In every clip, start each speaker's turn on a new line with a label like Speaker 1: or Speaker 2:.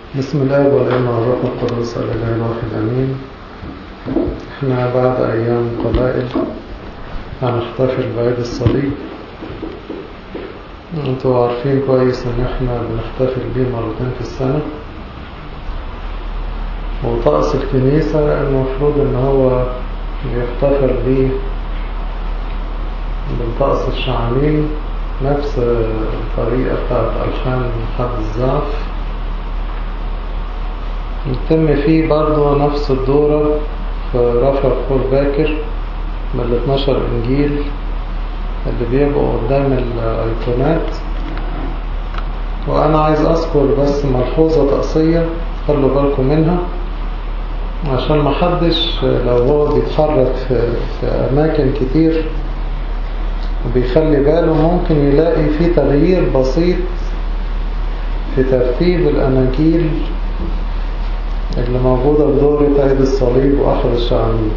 Speaker 1: بسم الله والابن والروح القدس الإله الواحد أمين احنا بعد أيام قلائل هنحتفل بعيد الصليب انتوا عارفين كويس ان احنا بنحتفل بيه مرتين في السنة وطقس الكنيسة المفروض ان هو بيحتفل بيه بالطقس الشعانين نفس الطريقة بتاعت ألحان حد الزعف يتم فيه برضو نفس الدورة في رفع بخور باكر من ال 12 إنجيل اللي بيبقوا قدام الأيقونات وأنا عايز أذكر بس ملحوظة طقسية خلوا بالكم منها عشان محدش لو هو بيتحرك في, في أماكن كتير وبيخلي باله ممكن يلاقي فيه تغيير بسيط في ترتيب الأناجيل اللي موجودة في دورة عيد الصليب وأحد الشعانين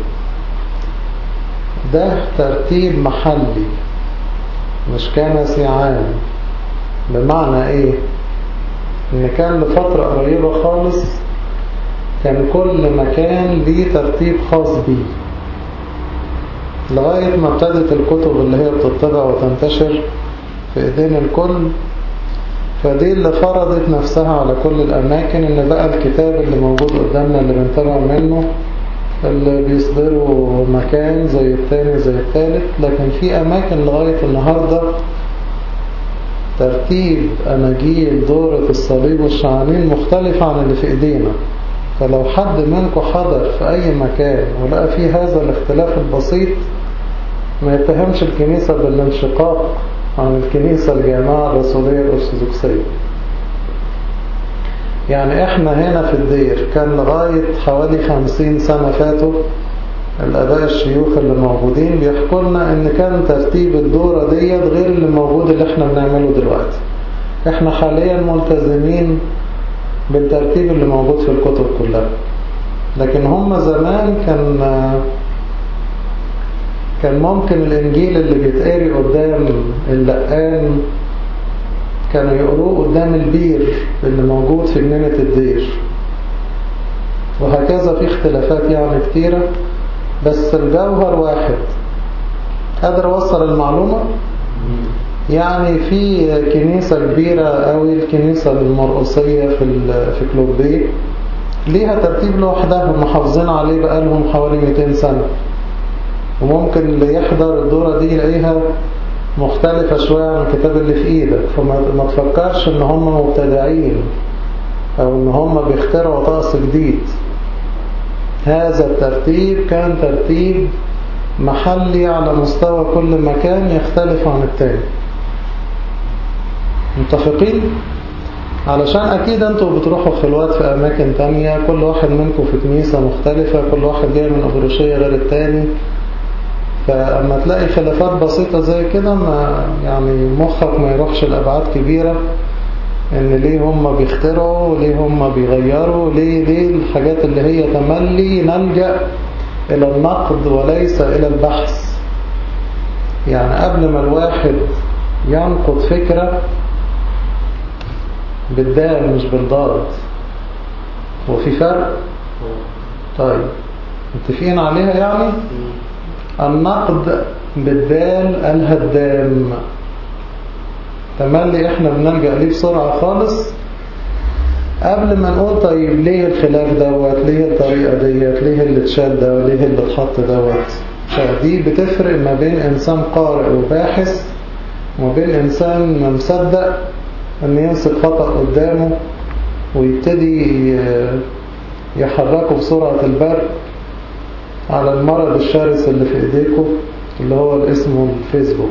Speaker 1: ده ترتيب محلي مش كنسي عام بمعنى ايه ان كان لفترة قريبة خالص كان كل مكان ليه ترتيب خاص بيه لغاية ما ابتدت الكتب اللي هي بتطبع وتنتشر في ايدين الكل فدي اللي فرضت نفسها على كل الأماكن إن بقى الكتاب اللي موجود قدامنا اللي بنتابع منه اللي بيصدروا مكان زي التاني زي التالت لكن في أماكن لغاية النهاردة ترتيب أناجيل دورة الصليب والشعانين مختلف عن اللي في إيدينا فلو حد منكم حضر في أي مكان ولقى فيه هذا الاختلاف البسيط ما يتهمش الكنيسة بالانشقاق عن الكنيسة الجامعة الرسولية الأرثوذكسية يعني احنا هنا في الدير كان لغاية حوالي خمسين سنة فاتوا الأباء الشيوخ اللي موجودين بيحكوا لنا ان كان ترتيب الدورة ديت غير اللي موجود اللي احنا بنعمله دلوقتي احنا حاليا ملتزمين بالترتيب اللي موجود في الكتب كلها لكن هم زمان كان كان ممكن الإنجيل اللي بيتقري قدام اللقان كانوا يقروه قدام البير اللي موجود في جنينة الدير وهكذا في اختلافات يعني كتيرة بس الجوهر واحد قادر أوصل المعلومة يعني في كنيسة كبيرة قوي الكنيسة المرقصية في في كلوبيه ليها ترتيب لوحدها محافظين عليه بقالهم حوالي 200 سنة وممكن اللي يحضر الدورة دي يلاقيها مختلفة شوية عن الكتاب اللي في ايدك فما تفكرش ان هم مبتدعين او ان هم بيخترعوا طقس جديد هذا الترتيب كان ترتيب محلي على مستوى كل مكان يختلف عن التاني متفقين؟ علشان اكيد انتوا بتروحوا خلوات في اماكن تانية كل واحد منكم في كنيسة مختلفة كل واحد جاي من ابروشية غير التاني فأما تلاقي خلافات بسيطة زي كده ما يعني مخك ما يروحش لأبعاد كبيرة ان ليه هم بيخترعوا وليه هم بيغيروا ليه ليه الحاجات اللي هي تملي نلجأ إلى النقد وليس إلى البحث يعني قبل ما الواحد ينقد فكرة بالدال مش بالضاد وفي فرق طيب متفقين عليها يعني النقد بالدال الهدام تملي احنا بنلجأ ليه بسرعة خالص قبل ما نقول طيب ليه الخلاف دوت ليه الطريقة ديت ليه اللي اتشال ده وليه اللي اتحط دوت فدي بتفرق ما بين انسان قارئ وباحث وما بين انسان مصدق ان يمسك خطأ قدامه ويبتدي يحركه بسرعة البرق على المرض الشرس اللي في ايديكم اللي هو اسمه الفيسبوك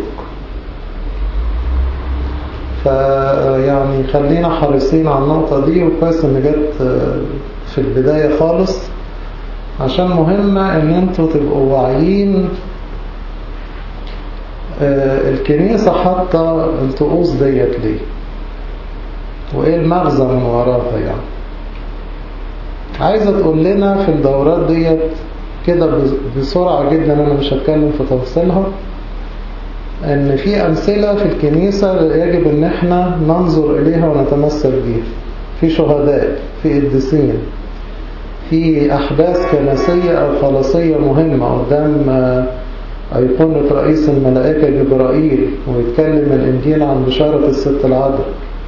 Speaker 1: فيعني خلينا حريصين على النقطة دي وكويس ان جت في البداية خالص عشان مهمة ان انتوا تبقوا واعيين الكنيسة حاطة الطقوس ديت ليه وايه المغزى من وراها يعني عايزة تقول لنا في الدورات ديت كده بسرعة جدا أنا مش هتكلم في تفاصيلها ان في امثلة في الكنيسة يجب ان احنا ننظر اليها ونتمثل بيها في شهداء في قديسين في أحداث كنسية أو خلاصية مهمة قدام أيقونة رئيس الملائكة جبرائيل ويتكلم الإنجيل عن بشارة الست العذراء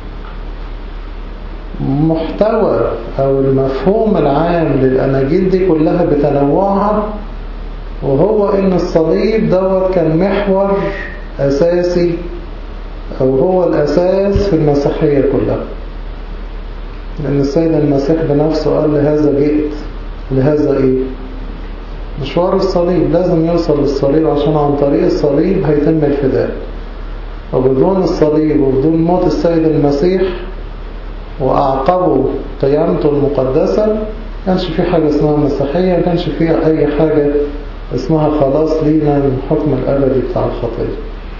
Speaker 1: محتوى أو المفهوم العام للأناجيل دي كلها بتنوعها وهو إن الصليب دوت كان محور أساسي أو هو الأساس في المسيحية كلها لأن السيد المسيح بنفسه قال لهذا جئت لهذا إيه مشوار الصليب لازم يوصل للصليب عشان عن طريق الصليب هيتم الفداء وبدون الصليب وبدون موت السيد المسيح وأعقبوا قيامته المقدسة كانش في حاجة اسمها مسيحية كانش في أي حاجة اسمها خلاص لينا من الحكم الأبدي بتاع الخطية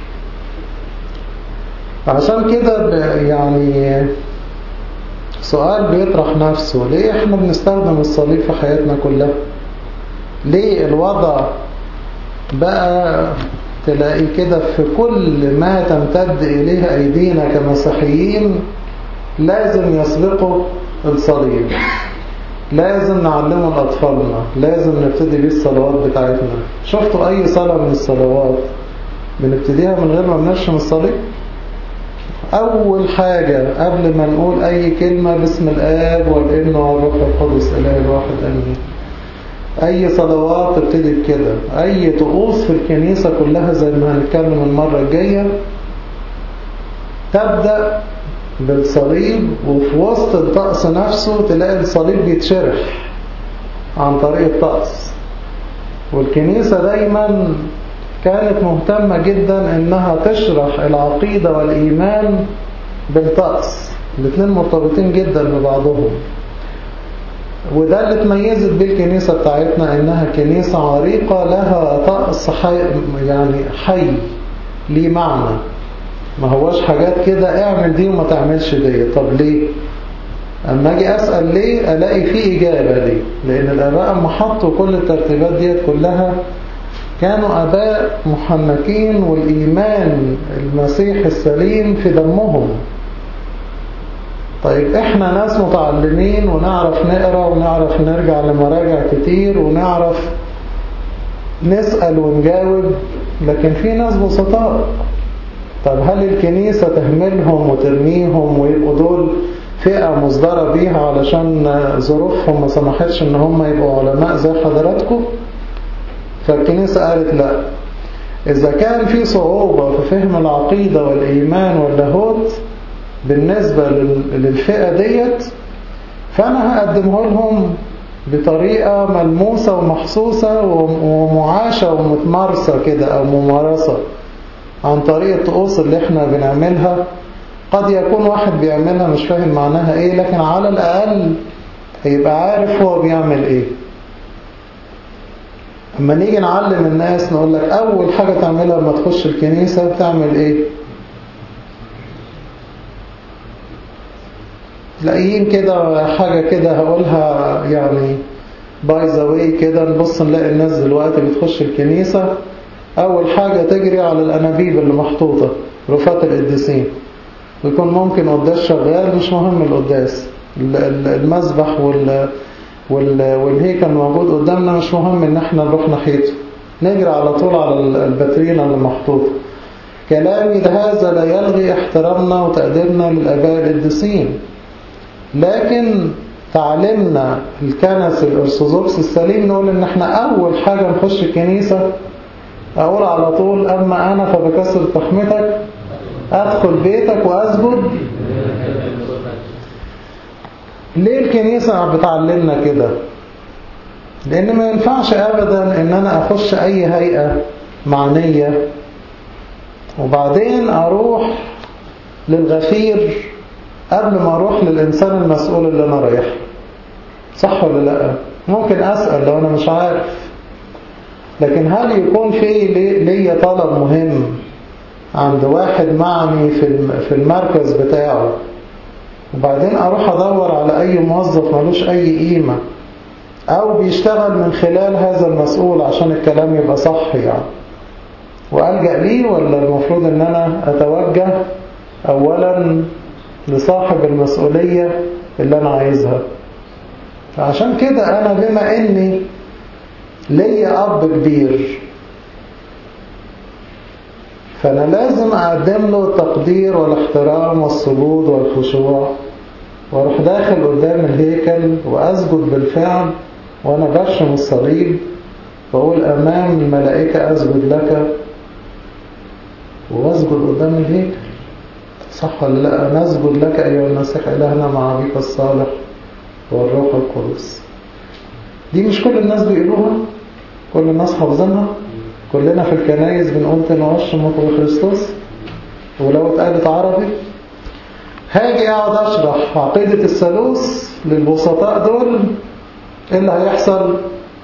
Speaker 1: عشان كده يعني سؤال بيطرح نفسه ليه احنا بنستخدم الصليب في حياتنا كلها ليه الوضع بقى تلاقي كده في كل ما تمتد إليه أيدينا كمسيحيين لازم يسبقوا الصليب لازم نعلمه لأطفالنا لازم نبتدي بيه الصلوات بتاعتنا شفتوا أي صلاة من الصلوات بنبتديها من غير ما بنرشم الصليب أول حاجة قبل ما نقول أي كلمة باسم الآب والابن والروح القدس إله الواحد أمين أي صلوات تبتدي بكده أي طقوس في الكنيسة كلها زي ما هنتكلم المرة الجاية تبدأ بالصليب وفي وسط الطقس نفسه تلاقي الصليب بيتشرح عن طريق الطقس والكنيسة دايما كانت مهتمة جدا انها تشرح العقيدة والإيمان بالطقس الاثنين مرتبطين جدا ببعضهم وده اللي تميزت بيه الكنيسة بتاعتنا انها كنيسة عريقة لها طقس حي يعني حي ليه معنى ما هواش حاجات كده اعمل دي وما تعملش دي طب ليه اما اجي اسأل ليه الاقي فيه اجابة ليه لان الاباء اما حطوا كل الترتيبات ديت كلها كانوا اباء محنكين والايمان المسيح السليم في دمهم طيب احنا ناس متعلمين ونعرف نقرأ ونعرف نرجع لمراجع كتير ونعرف نسأل ونجاوب لكن في ناس بسطاء طب هل الكنيسة تهملهم وترميهم ويبقوا دول فئة مصدرة بيها علشان ظروفهم ما سمحتش ان هم يبقوا علماء زي حضراتكم فالكنيسة قالت لا إذا كان في صعوبة في فهم العقيدة والإيمان واللاهوت بالنسبة للفئة ديت فأنا هقدمه لهم بطريقة ملموسة ومحسوسة ومعاشة ومتمارسة كده أو ممارسة عن طريق الطقوس اللي احنا بنعملها قد يكون واحد بيعملها مش فاهم معناها ايه لكن على الأقل هيبقى عارف هو بيعمل ايه اما نيجي نعلم الناس نقول لك اول حاجة تعملها لما تخش الكنيسة بتعمل ايه تلاقيين كده حاجة كده هقولها يعني باي ذا واي كده نبص نلاقي الناس دلوقتي بتخش الكنيسة أول حاجة تجري على الأنابيب اللي محطوطة رفات القديسين ويكون ممكن قداس شغال مش مهم القداس المسبح وال والهيكل موجود قدامنا مش مهم ان احنا نروح ناحيته نجري على طول على الباترينا اللي محطوطة كلامي هذا لا يلغي احترامنا وتقديرنا للآباء القديسين لكن تعلمنا الكنس الارثوذكس السليم نقول ان احنا اول حاجة نخش الكنيسة اقول على طول اما انا فبكسر تحمتك ادخل بيتك واسجد ليه الكنيسة بتعلمنا كده لان ما ينفعش ابدا ان انا اخش اي هيئة معنية وبعدين اروح للغفير قبل ما اروح للانسان المسؤول اللي انا رايح صح ولا لا ممكن اسأل لو انا مش عارف لكن هل يكون في لي طلب مهم عند واحد معني في المركز بتاعه وبعدين اروح ادور على اي موظف ملوش اي قيمة او بيشتغل من خلال هذا المسؤول عشان الكلام يبقى صح يعني والجأ ليه ولا المفروض ان انا اتوجه اولا لصاحب المسؤولية اللي انا عايزها فعشان كده أنا بما إني ليا أب كبير فأنا لازم أقدم له التقدير والاحترام والسجود والخشوع واروح داخل قدام الهيكل وأسجد بالفعل وأنا برشم الصليب وأقول أمام الملائكة أسجد لك وأسجد قدام الهيكل صح ولا لا نسجد لك أيها المسيح إلهنا مع أبيك الصالح والروح القدس دي مش كل الناس بيقولوها كل الناس حافظينها كلنا في الكنايس بنقول تنوش مطر خريستوس ولو اتقالت عربي هاجي اقعد اشرح عقيدة الثالوث للبسطاء دول ايه اللي هيحصل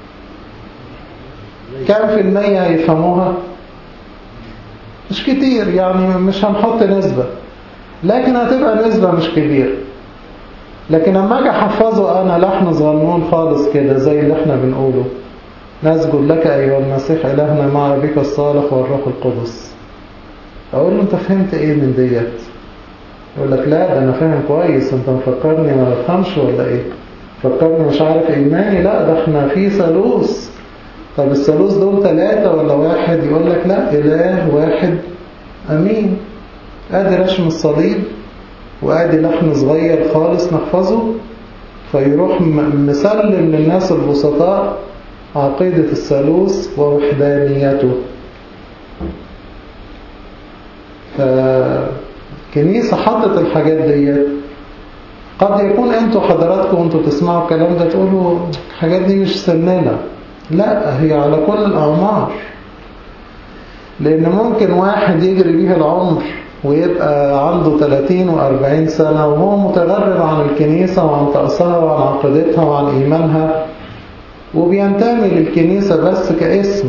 Speaker 1: كم في المية هيفهموها مش كتير يعني مش هنحط نسبة لكن هتبقى نسبة مش كبيرة لكن لما اجي احفظه انا لحن صغنون خالص كده زي اللي احنا بنقوله نسجد لك ايها المسيح الهنا مع بك الصالح والروح القدس اقول له انت فهمت ايه من ديت يقول لك لا ده انا فاهم كويس انت مفكرني ما بفهمش ولا ايه فكرني مش عارف ايماني لا ده احنا في ثالوث طب الثالوث دول ثلاثة ولا واحد يقول لك لا اله واحد امين ادي رشم الصليب وادي لحن صغير خالص نحفظه فيروح مسلم للناس البسطاء عقيدة الثالوث ووحدانيته فكنيسة حطت الحاجات دي قد يكون انتوا حضراتكم وانتوا تسمعوا الكلام ده تقولوا الحاجات دي مش سننا لا هي على كل الأعمار لأن ممكن واحد يجري بيه العمر ويبقى عنده 30 و40 سنة وهو متغرب عن الكنيسة وعن طقسها وعن عقيدتها وعن إيمانها وبينتمي للكنيسة بس كاسم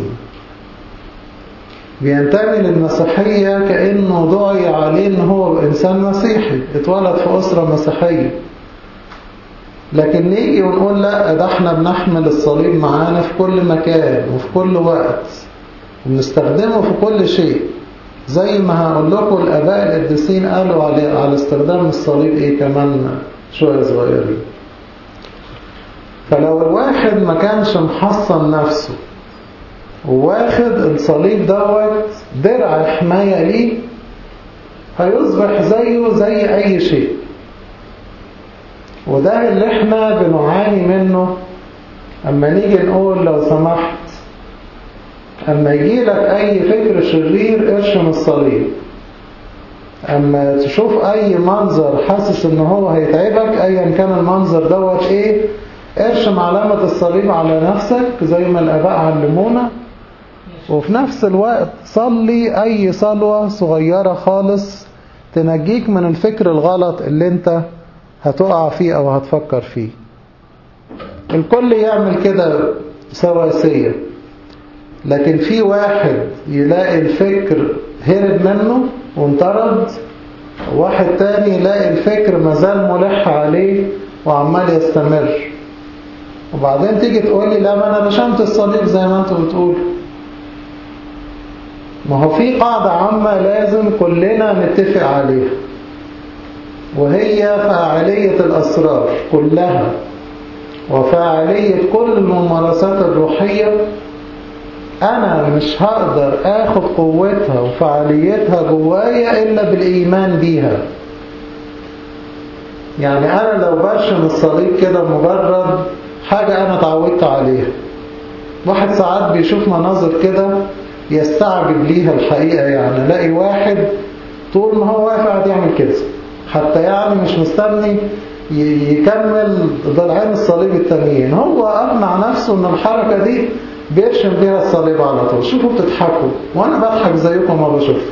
Speaker 1: بينتمي للمسيحية كأنه دعي عليه أنه هو إنسان مسيحي اتولد في أسرة مسيحية لكن نيجي ونقول لا ده احنا بنحمل الصليب معانا في كل مكان وفي كل وقت وبنستخدمه في كل شيء زي ما هقول لكم الآباء القديسين قالوا على على استخدام الصليب ايه كمان شوية صغيرين فلو الواحد ما كانش محصن نفسه وواخد الصليب دوت درع حماية ليه هيصبح زيه زي أي شيء وده اللي احنا بنعاني منه أما نيجي نقول لو سمحت أما يجي لك أي فكر شرير ارشم الصليب أما تشوف أي منظر حاسس إن هو هيتعبك أيا كان المنظر دوت إيه ارشم علامة الصليب على نفسك زي ما الآباء علمونا وفي نفس الوقت صلي أي صلوة صغيرة خالص تنجيك من الفكر الغلط اللي انت هتقع فيه أو هتفكر فيه الكل يعمل كده سواسية لكن في واحد يلاقي الفكر هرب منه وانطرد واحد تاني يلاقي الفكر مازال ملح عليه وعمال يستمر وبعدين تيجي تقول لي لا ما انا رشمت الصليب زي ما انتوا بتقولوا ما هو في قاعدة عامة لازم كلنا نتفق عليها وهي فاعلية الأسرار كلها وفاعلية كل الممارسات الروحية أنا مش هقدر أخد قوتها وفعاليتها جوايا إلا بالإيمان بيها يعني أنا لو برشم الصليب كده مجرد حاجة أنا اتعودت عليها واحد ساعات بيشوف مناظر كده يستعجب ليها الحقيقة يعني لاقي واحد طول ما هو واقف قاعد يعمل كده حتى يعني مش مستني يكمل ضلعين الصليب التانيين هو أقنع نفسه ان الحركة دي بيرشم بيها الصليب على طول شوفوا بتضحكوا وانا بضحك زيكم ما بشوف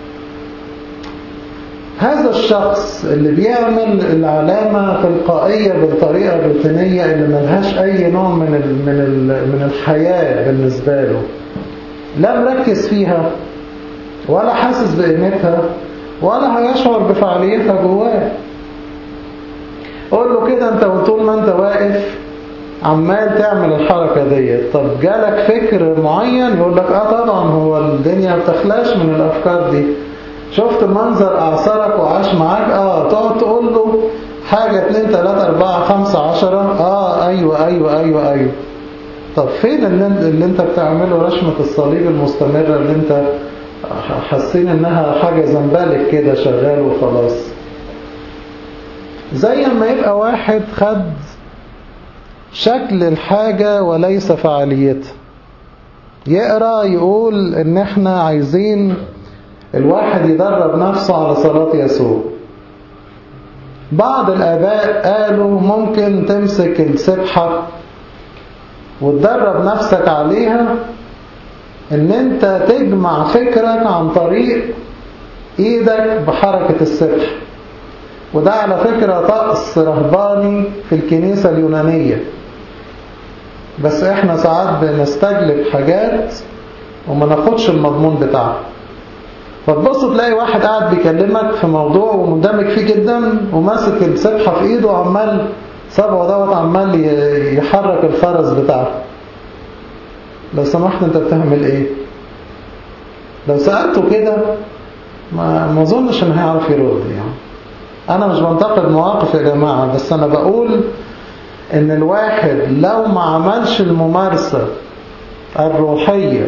Speaker 1: هذا الشخص اللي بيعمل العلامة تلقائية بالطريقة الروتينية اللي ملهاش أي نوع من ال من ال من الحياة بالنسبة له لا مركز فيها ولا حاسس بقيمتها ولا هيشعر بفعاليتها جواه قول له كده انت طول ما انت واقف عمال تعمل الحركة دي طب جالك فكر معين يقول لك اه طبعا هو الدنيا بتخلاش من الافكار دي شفت منظر اعصارك وعاش معاك اه تقعد تقول له حاجة اتنين تلاتة اربعة خمسة عشرة اه اه ايوه ايوه ايوه ايوه طب فين اللي, اللي انت بتعمله رشمة الصليب المستمرة اللي انت حاسين انها حاجة زنبالك كده شغال وخلاص زي ما يبقى واحد خد شكل الحاجة وليس فعاليتها يقرأ يقول ان احنا عايزين الواحد يدرب نفسه على صلاة يسوع بعض الآباء قالوا ممكن تمسك السبحة وتدرب نفسك عليها ان انت تجمع فكرك عن طريق ايدك بحركة السبحة وده على فكرة طقس رهباني في الكنيسة اليونانية بس احنا ساعات بنستجلب حاجات وما ناخدش المضمون بتاعها فتبص تلاقي واحد قاعد بيكلمك في موضوع ومندمج فيه جدا وماسك السبحة في ايده وعمال صبعه دوت عمال يحرك الفرس بتاعه لو سمحت انت بتعمل ايه لو سألته كده ما ما اظنش ان هيعرف يرد يعني انا مش بنتقد مواقف يا جماعة بس انا بقول ان الواحد لو ما عملش الممارسة الروحية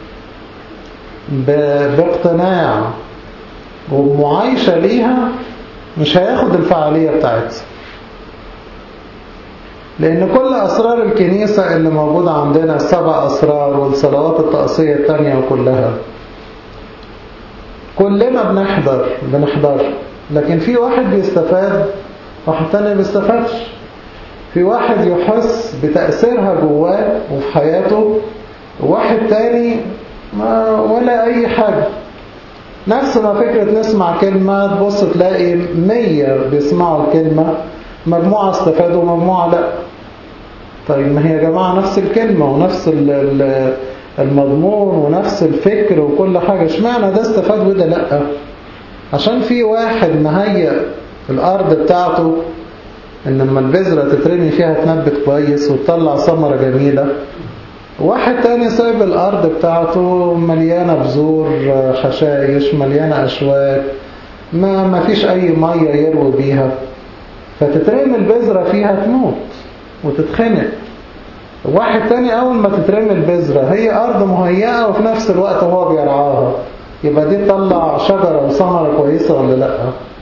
Speaker 1: باقتناع ومعايشة ليها مش هياخد الفعالية بتاعتها لأن كل أسرار الكنيسة اللي موجودة عندنا السبع أسرار والصلوات التقصية التانية وكلها كلنا بنحضر بنحضر لكن في واحد بيستفاد واحد تاني بيستفادش في واحد يحس بتأثيرها جواه وفي حياته وواحد تاني ما ولا أي حاجة نفس ما فكرة نسمع كلمة تبص تلاقي مية بيسمعوا الكلمة مجموعة استفادوا ومجموعة لا طيب ما هي يا جماعة نفس الكلمة ونفس المضمون ونفس الفكر وكل حاجة اشمعنى ده استفاد وده لا عشان في واحد مهيئ الأرض بتاعته ان لما البذرة تترمي فيها تنبت كويس وتطلع ثمرة جميلة واحد تاني سايب الأرض بتاعته مليانة بذور حشائش مليانة أشواك ما ما فيش أي مية يروي بيها فتترمي البذرة فيها تموت وتتخنق واحد تاني أول ما تترمي البذرة هي أرض مهيئة وفي نفس الوقت هو بيرعاها يبقى دي تطلع شجرة وثمرة كويسة ولا لأ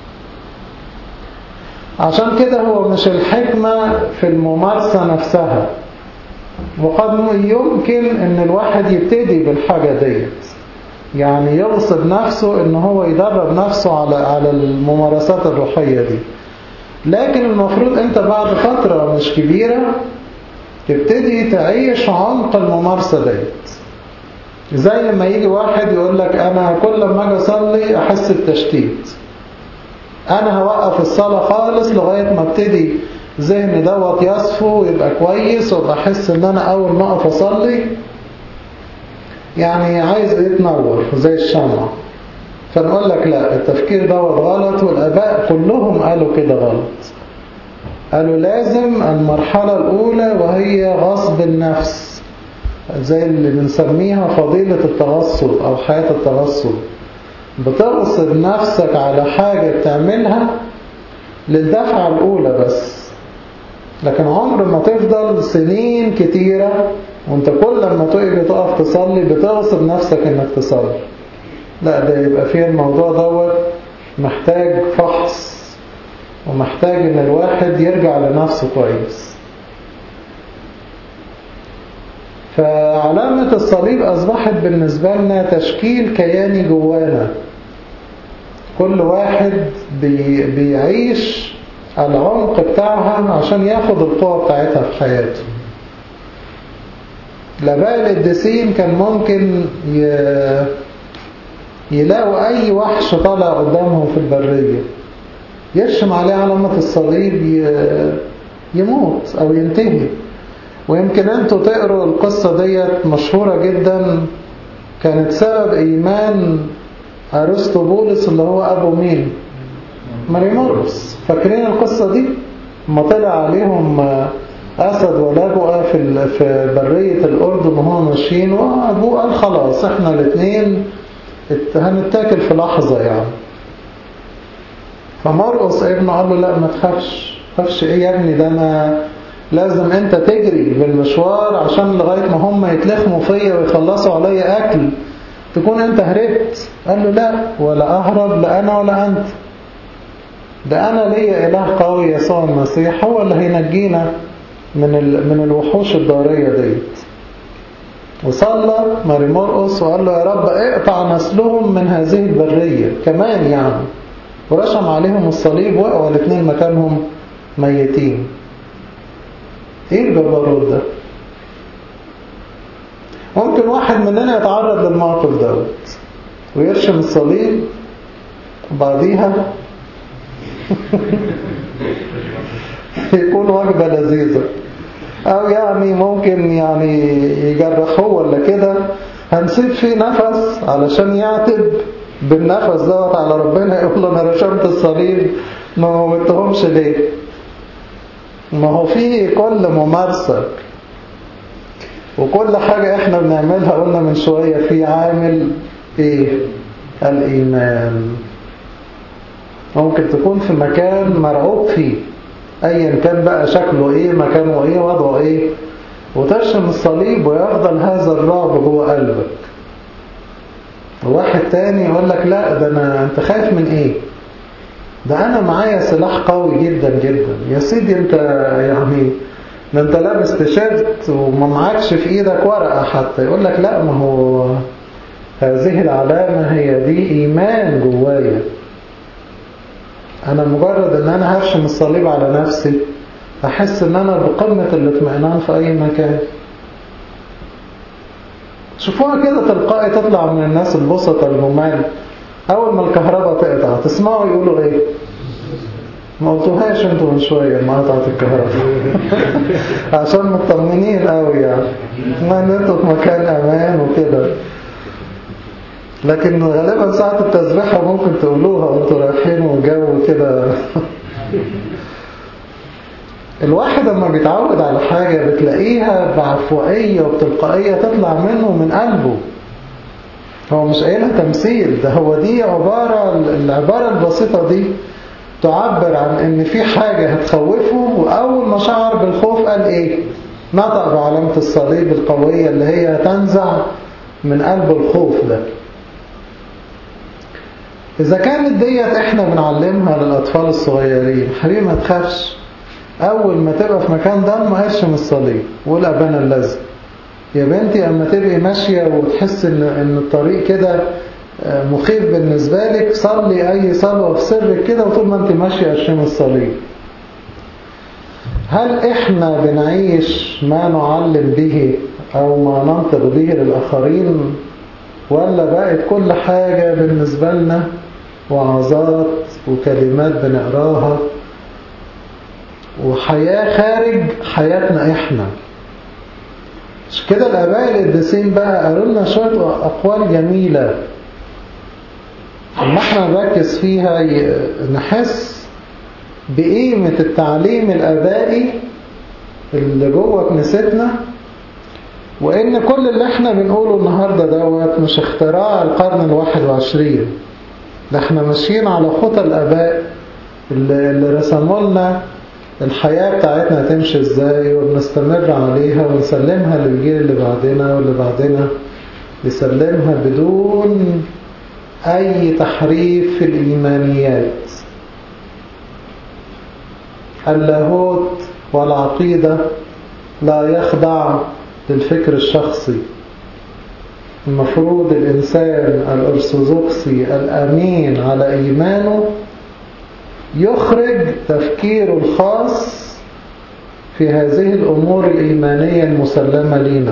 Speaker 1: عشان كده هو مش الحكمة في الممارسة نفسها وقد يمكن ان الواحد يبتدي بالحاجة ديت يعني يغصب نفسه ان هو يدرب نفسه على على الممارسات الروحية دي لكن المفروض انت بعد فترة مش كبيرة تبتدي تعيش عمق الممارسة ديت زي لما يجي واحد يقول لك انا كل ما اجي اصلي احس بتشتيت انا هوقف الصلاة خالص لغاية ما ابتدي ذهني دوت يصفو ويبقى كويس وابقى احس ان انا اول ما اقف اصلي يعني عايز يتنور زي الشمعة فنقول لك لا التفكير دوت غلط والاباء كلهم قالوا كده غلط قالوا لازم المرحلة الاولى وهي غصب النفس زي اللي بنسميها فضيلة التغصب او حياة التغصب بتغصب نفسك على حاجة بتعملها للدفعة الأولى بس لكن عمر ما تفضل سنين كتيرة وانت كل لما تقف تقف تصلي بتغصب نفسك انك تصلي لا ده يبقى فيه الموضوع دوت محتاج فحص ومحتاج ان الواحد يرجع لنفسه كويس فعلامة الصليب أصبحت بالنسبة لنا تشكيل كياني جوانا كل واحد بي بيعيش العمق بتاعها عشان ياخد القوة بتاعتها في حياته الآباء القديسين كان ممكن ي... يلاقوا أي وحش طالع قدامهم في البرية يرشم عليه علامة الصليب ي... يموت أو ينتهي ويمكن أنتوا تقروا القصة ديت مشهورة جدا كانت سبب إيمان أرسطو بولس اللي هو أبو مين مريمورس فاكرين القصة دي ما طلع عليهم أسد ولجوء في في برية الأردن وهم ماشيين وأبوه قال خلاص احنا الاثنين هنتاكل في لحظة يعني فمرقص ابنه قال له لا ما تخافش تخافش ايه يا ابني ده انا لازم انت تجري بالمشوار عشان لغاية ما هم يتلخموا فيا ويخلصوا عليا اكل تكون انت هربت قال له لا ولا اهرب لا انا ولا انت ده انا ليا اله قوي يسوع المسيح هو اللي هينجينا من من الوحوش الدارية ديت وصلى ماري مرقس وقال له يا رب اقطع نسلهم من هذه البرية كمان يعني ورشم عليهم الصليب وقعوا الاثنين مكانهم ميتين ايه الجبروت ده ممكن واحد مننا يتعرض للموقف دوت ويرشم الصليب وبعديها يكون وجبة لذيذة أو يعني ممكن يعني يجرحوه ولا كده هنسيب فيه نفس علشان يعتب بالنفس دوت على ربنا يقول له أنا رشمت الصليب ما موتهمش ليه ما هو في كل ممارسة وكل حاجة احنا بنعملها قلنا من شوية في عامل ايه الإيمان ممكن تكون في مكان مرعوب فيه ايا كان بقى شكله ايه مكانه ايه وضعه ايه وترشم الصليب ويفضل هذا الرعب جوه قلبك وواحد تاني يقول لك لا ده انا انت خايف من ايه ده انا معايا سلاح قوي جدا جدا يا سيدي انت يعني ده انت لابس تيشيرت وما معكش في ايدك ورقة حتى يقول لك لا ما هو هذه العلامة هي دي ايمان جوايا انا مجرد ان انا هرشم الصليب على نفسي احس ان انا بقمة الاطمئنان في اي مكان شوفوها كده تلقائي تطلع من الناس البسطة الممال اول ما الكهرباء تقطع تسمعوا يقولوا ايه ما قلتوهاش انتوا من شوية ما قطعت الكهرباء عشان مطمنين قوي يعني ما ان انتوا في مكان امان وكده لكن غالبا ساعة التسبيحة ممكن تقولوها وانتوا رايحين والجو كده الواحد لما بيتعود على حاجة بتلاقيها بعفوائية وبتلقائية تطلع منه من قلبه هو مش قايلها تمثيل ده هو دي عبارة العبارة البسيطة دي تعبر عن ان في حاجة هتخوفه واول ما شعر بالخوف قال ايه نطق بعلامة الصليب القوية اللي هي هتنزع من قلبه الخوف ده إذا كانت ديت إحنا بنعلمها للأطفال الصغيرين حبيبي ما تخافش أول ما تبقى في مكان ضلمة هشم الصليب وقول أبانا اللازم يا بنتي أما تبقي ماشية وتحس إن, إن الطريق كده مخيف بالنسبة لك صلي أي صلوة في سرك كده وطول ما أنت ماشية أشم الصليب هل إحنا بنعيش ما نعلم به أو ما ننطق به للآخرين ولا بقت كل حاجة بالنسبة لنا وعظات وكلمات بنقراها وحياة خارج حياتنا احنا مش كده الاباء القديسين بقى قالوا لنا شوية اقوال جميلة لما احنا نركز فيها نحس بقيمة التعليم الابائي اللي جوه كنيستنا وإن كل اللي احنا بنقوله النهاردة دوت مش اختراع القرن الواحد وعشرين ده احنا ماشيين على خطى الآباء اللي, اللي رسموا لنا الحياة بتاعتنا تمشي ازاي وبنستمر عليها ونسلمها للجيل اللي بعدنا واللي بعدنا يسلمها بدون أي تحريف في الإيمانيات اللاهوت والعقيدة لا يخضع للفكر الشخصي المفروض الإنسان الأرثوذكسي الأمين على إيمانه يخرج تفكيره الخاص في هذه الأمور الإيمانية المسلمة لنا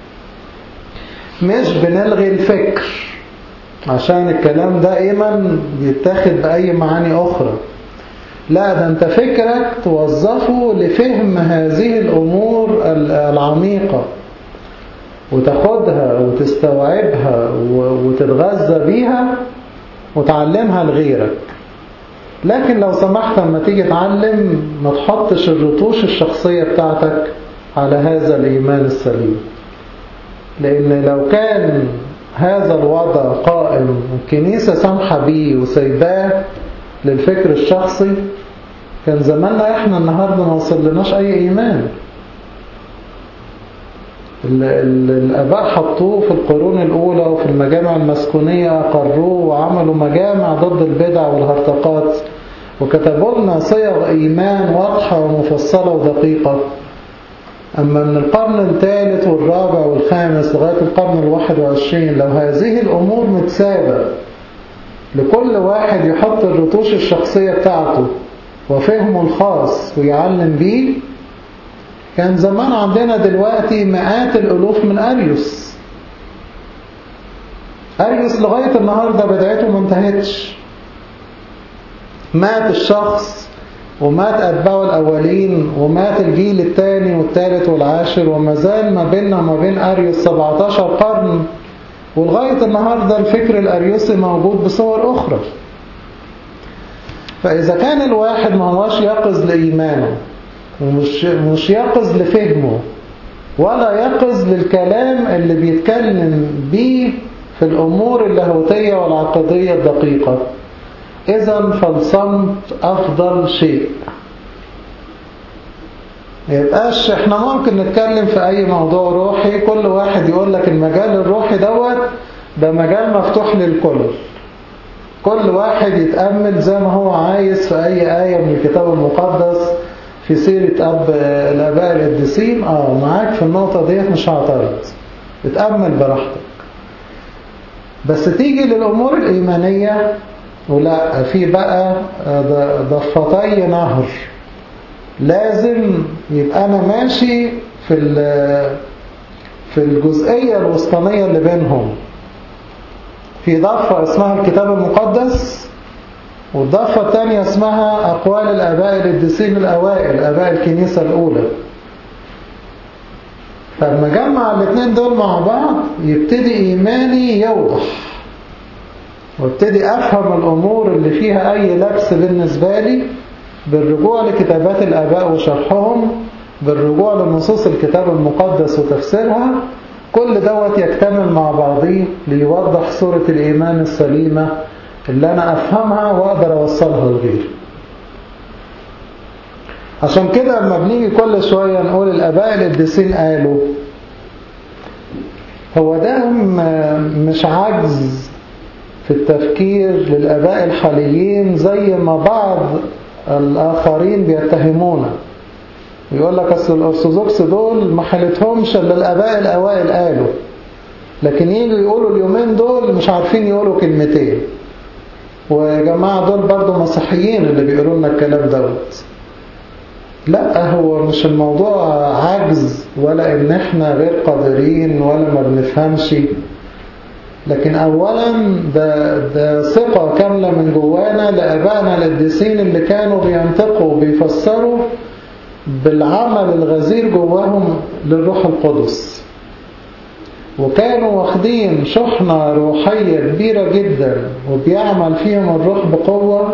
Speaker 1: مش بنلغي الفكر عشان الكلام دائما بيتاخد بأي معاني أخرى لا ده انت فكرك توظفه لفهم هذه الأمور العميقة وتاخدها وتستوعبها وتتغذى بيها وتعلمها لغيرك لكن لو سمحت لما تيجي تعلم ما تحطش الرطوش الشخصية بتاعتك على هذا الإيمان السليم لأن لو كان هذا الوضع قائم الكنيسة سامحة بيه وسيباه للفكر الشخصي كان زماننا احنا النهاردة ما وصلناش اي ايمان ال ال الاباء حطوه في القرون الاولى وفي المجامع المسكونية اقروه وعملوا مجامع ضد البدع والهرطقات وكتبوا لنا صيغ ايمان واضحة ومفصلة ودقيقة أما من القرن الثالث والرابع والخامس لغاية القرن الواحد وعشرين لو هذه الأمور متسابة لكل واحد يحط الرتوش الشخصية بتاعته وفهمه الخاص ويعلم بيه كان زمان عندنا دلوقتي مئات الألوف من أريوس أريوس لغاية النهاردة بدايته ما انتهتش مات الشخص ومات أتباعه الأولين ومات الجيل الثاني والثالث والعاشر وما زال ما بيننا وما بين أريوس 17 قرن ولغاية النهاردة الفكر الأريوسي موجود بصور أخرى فإذا كان الواحد ما هوش يقظ لإيمانه ومش مش يقظ لفهمه ولا يقظ للكلام اللي بيتكلم بيه في الأمور اللاهوتية والعقدية الدقيقة إذا فالصمت أفضل شيء يبقاش احنا ممكن نتكلم في أي موضوع روحي كل واحد يقول لك المجال الروحي دوت ده مجال مفتوح للكل كل واحد يتأمل زي ما هو عايز في أي آية من الكتاب المقدس في سيرة أب الآباء القديسين اه معاك في النقطة ديت مش هعترض اتأمل براحتك بس تيجي للأمور الإيمانية ولا في بقى ضفتي نهر لازم يبقى أنا ماشي في في الجزئية الوسطانية اللي بينهم في ضفة اسمها الكتاب المقدس والضفة الثانية اسمها أقوال الآباء القديسين الأوائل آباء الكنيسة الأولى فلما جمع الاثنين دول مع بعض يبتدي إيماني يوضح وابتدي أفهم الأمور اللي فيها أي لبس بالنسبة لي بالرجوع لكتابات الآباء وشرحهم بالرجوع لنصوص الكتاب المقدس وتفسيرها كل دوت يكتمل مع بعضيه ليوضح صورة الإيمان السليمة اللي أنا أفهمها وأقدر أوصلها لغيري عشان كده لما بنيجي كل شوية نقول الآباء القديسين قالوا هو ده مش عجز في التفكير للآباء الحاليين زي ما بعض الآخرين بيتهمونا يقول لك أصل الأرثوذكس دول ما حالتهمش إلا الآباء الأوائل قالوا لكن يجوا يقولوا اليومين دول مش عارفين يقولوا كلمتين ويا جماعة دول برضو مسيحيين اللي بيقولوا لنا الكلام دوت لا هو مش الموضوع عجز ولا ان احنا غير قادرين ولا ما بنفهمش لكن اولا ده, ده ثقة كاملة من جوانا لأبائنا القديسين اللي كانوا بينطقوا وبيفسروا بالعمل الغزير جواهم للروح القدس وكانوا واخدين شحنة روحية كبيرة جدا وبيعمل فيهم الروح بقوة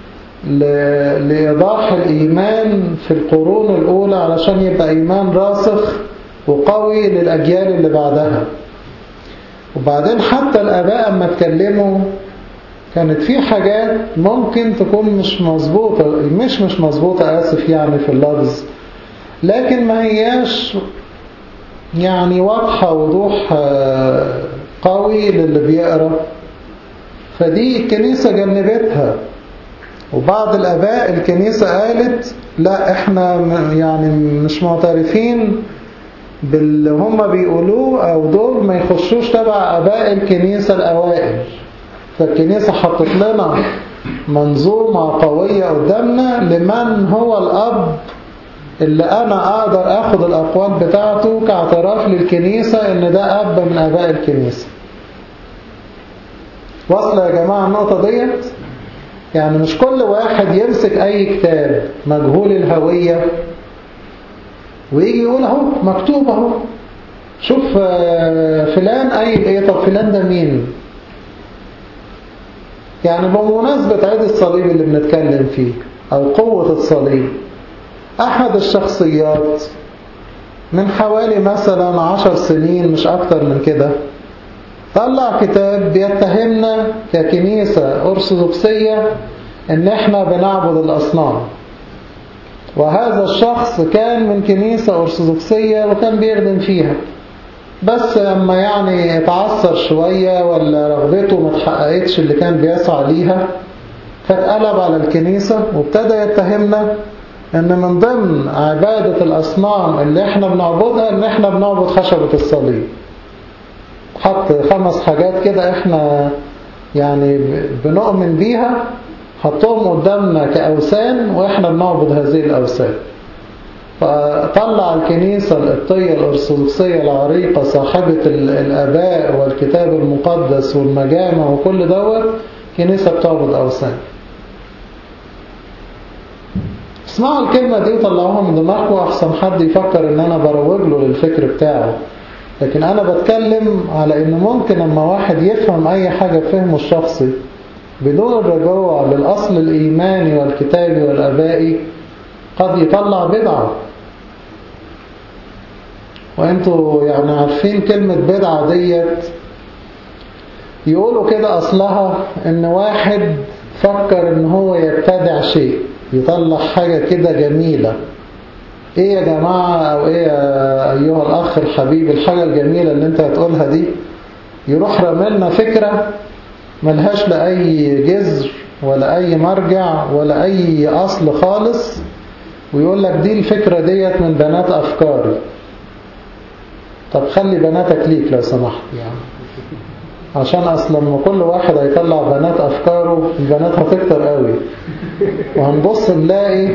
Speaker 1: لإيضاح الإيمان في القرون الأولى علشان يبقى إيمان راسخ وقوي للأجيال اللي بعدها وبعدين حتى الآباء اما اتكلموا كانت في حاجات ممكن تكون مش مظبوطة مش مش مظبوطة آسف يعني في اللفظ لكن ما هياش يعني واضحة وضوح قوي للي بيقرأ فدي الكنيسة جنبتها وبعض الآباء الكنيسة قالت لا احنا يعني مش معترفين باللي هم بيقولوه او دول ما يخشوش تبع آباء الكنيسة الأوائل فالكنيسة حطت لنا منظومة قوية قدامنا لمن هو الأب اللي أنا أقدر أخد الأقوال بتاعته كاعتراف للكنيسة إن ده أب من آباء الكنيسة واصلة يا جماعة النقطة ديت يعني مش كل واحد يمسك أي كتاب مجهول الهوية ويجي يقول اهو مكتوب اهو شوف فلان أي إيه طب فلان ده مين يعني بمناسبة عيد الصليب اللي بنتكلم فيه أو قوة الصليب أحد الشخصيات من حوالي مثلا عشر سنين مش أكتر من كده طلع كتاب بيتهمنا ككنيسة أرثوذكسية إن إحنا بنعبد الأصنام وهذا الشخص كان من كنيسة أرثوذكسية وكان بيخدم فيها بس لما يعني اتعثر شوية ولا رغبته ما اتحققتش اللي كان بيسعى ليها فاتقلب على الكنيسة وابتدى يتهمنا ان من ضمن عبادة الأصنام اللي احنا بنعبدها ان احنا بنعبد خشبة الصليب حط خمس حاجات كده احنا يعني بنؤمن بيها حطهم قدامنا كأوثان واحنا بنعبد هذه الأوثان فطلع الكنيسة القبطية الأرثوذكسية العريقة صاحبة الآباء والكتاب المقدس والمجامع وكل دوت كنيسة بتعبد أوثان اسمعوا الكلمة دي وطلعوها من دماغكم أحسن حد يفكر إن أنا بروج له للفكر بتاعه لكن أنا بتكلم على إن ممكن لما واحد يفهم أي حاجة بفهمه الشخصي بدون الرجوع للأصل الإيماني والكتابي والأبائي قد يطلع بدعة وانتوا يعني عارفين كلمة بدعة ديت يقولوا كده أصلها إن واحد فكر إن هو يبتدع شيء يطلع حاجة كده جميلة ايه يا جماعة او ايه يا ايها الاخ الحبيب الحاجة الجميلة اللي انت هتقولها دي يروح رملنا فكرة ملهاش لأي جذر ولا أي مرجع ولا أي أصل خالص ويقول لك دي الفكرة ديت من بنات أفكاري طب خلي بناتك ليك لو سمحت يعني عشان أصلا لما كل واحد هيطلع بنات أفكاره البنات هتكتر قوي وهنبص نلاقي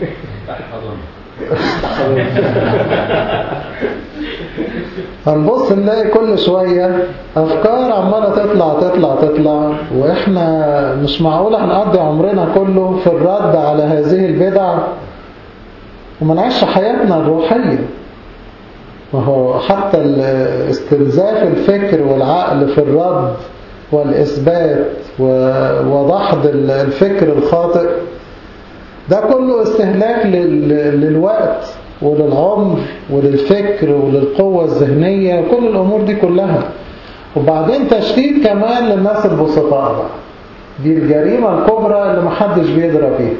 Speaker 1: هنبص نلاقي كل شوية أفكار عمالة تطلع تطلع تطلع وإحنا مش معقولة هنقضي عمرنا كله في الرد على هذه البدع وما نعيش حياتنا الروحية وهو حتى استنزاف الفكر والعقل في الرد والإثبات ودحض الفكر الخاطئ ده كله استهلاك للوقت وللعمر وللفكر وللقوة الذهنية وكل الأمور دي كلها وبعدين تشتيت كمان للناس البسطاء بقى دي الجريمة الكبرى اللي محدش بيدرى بيها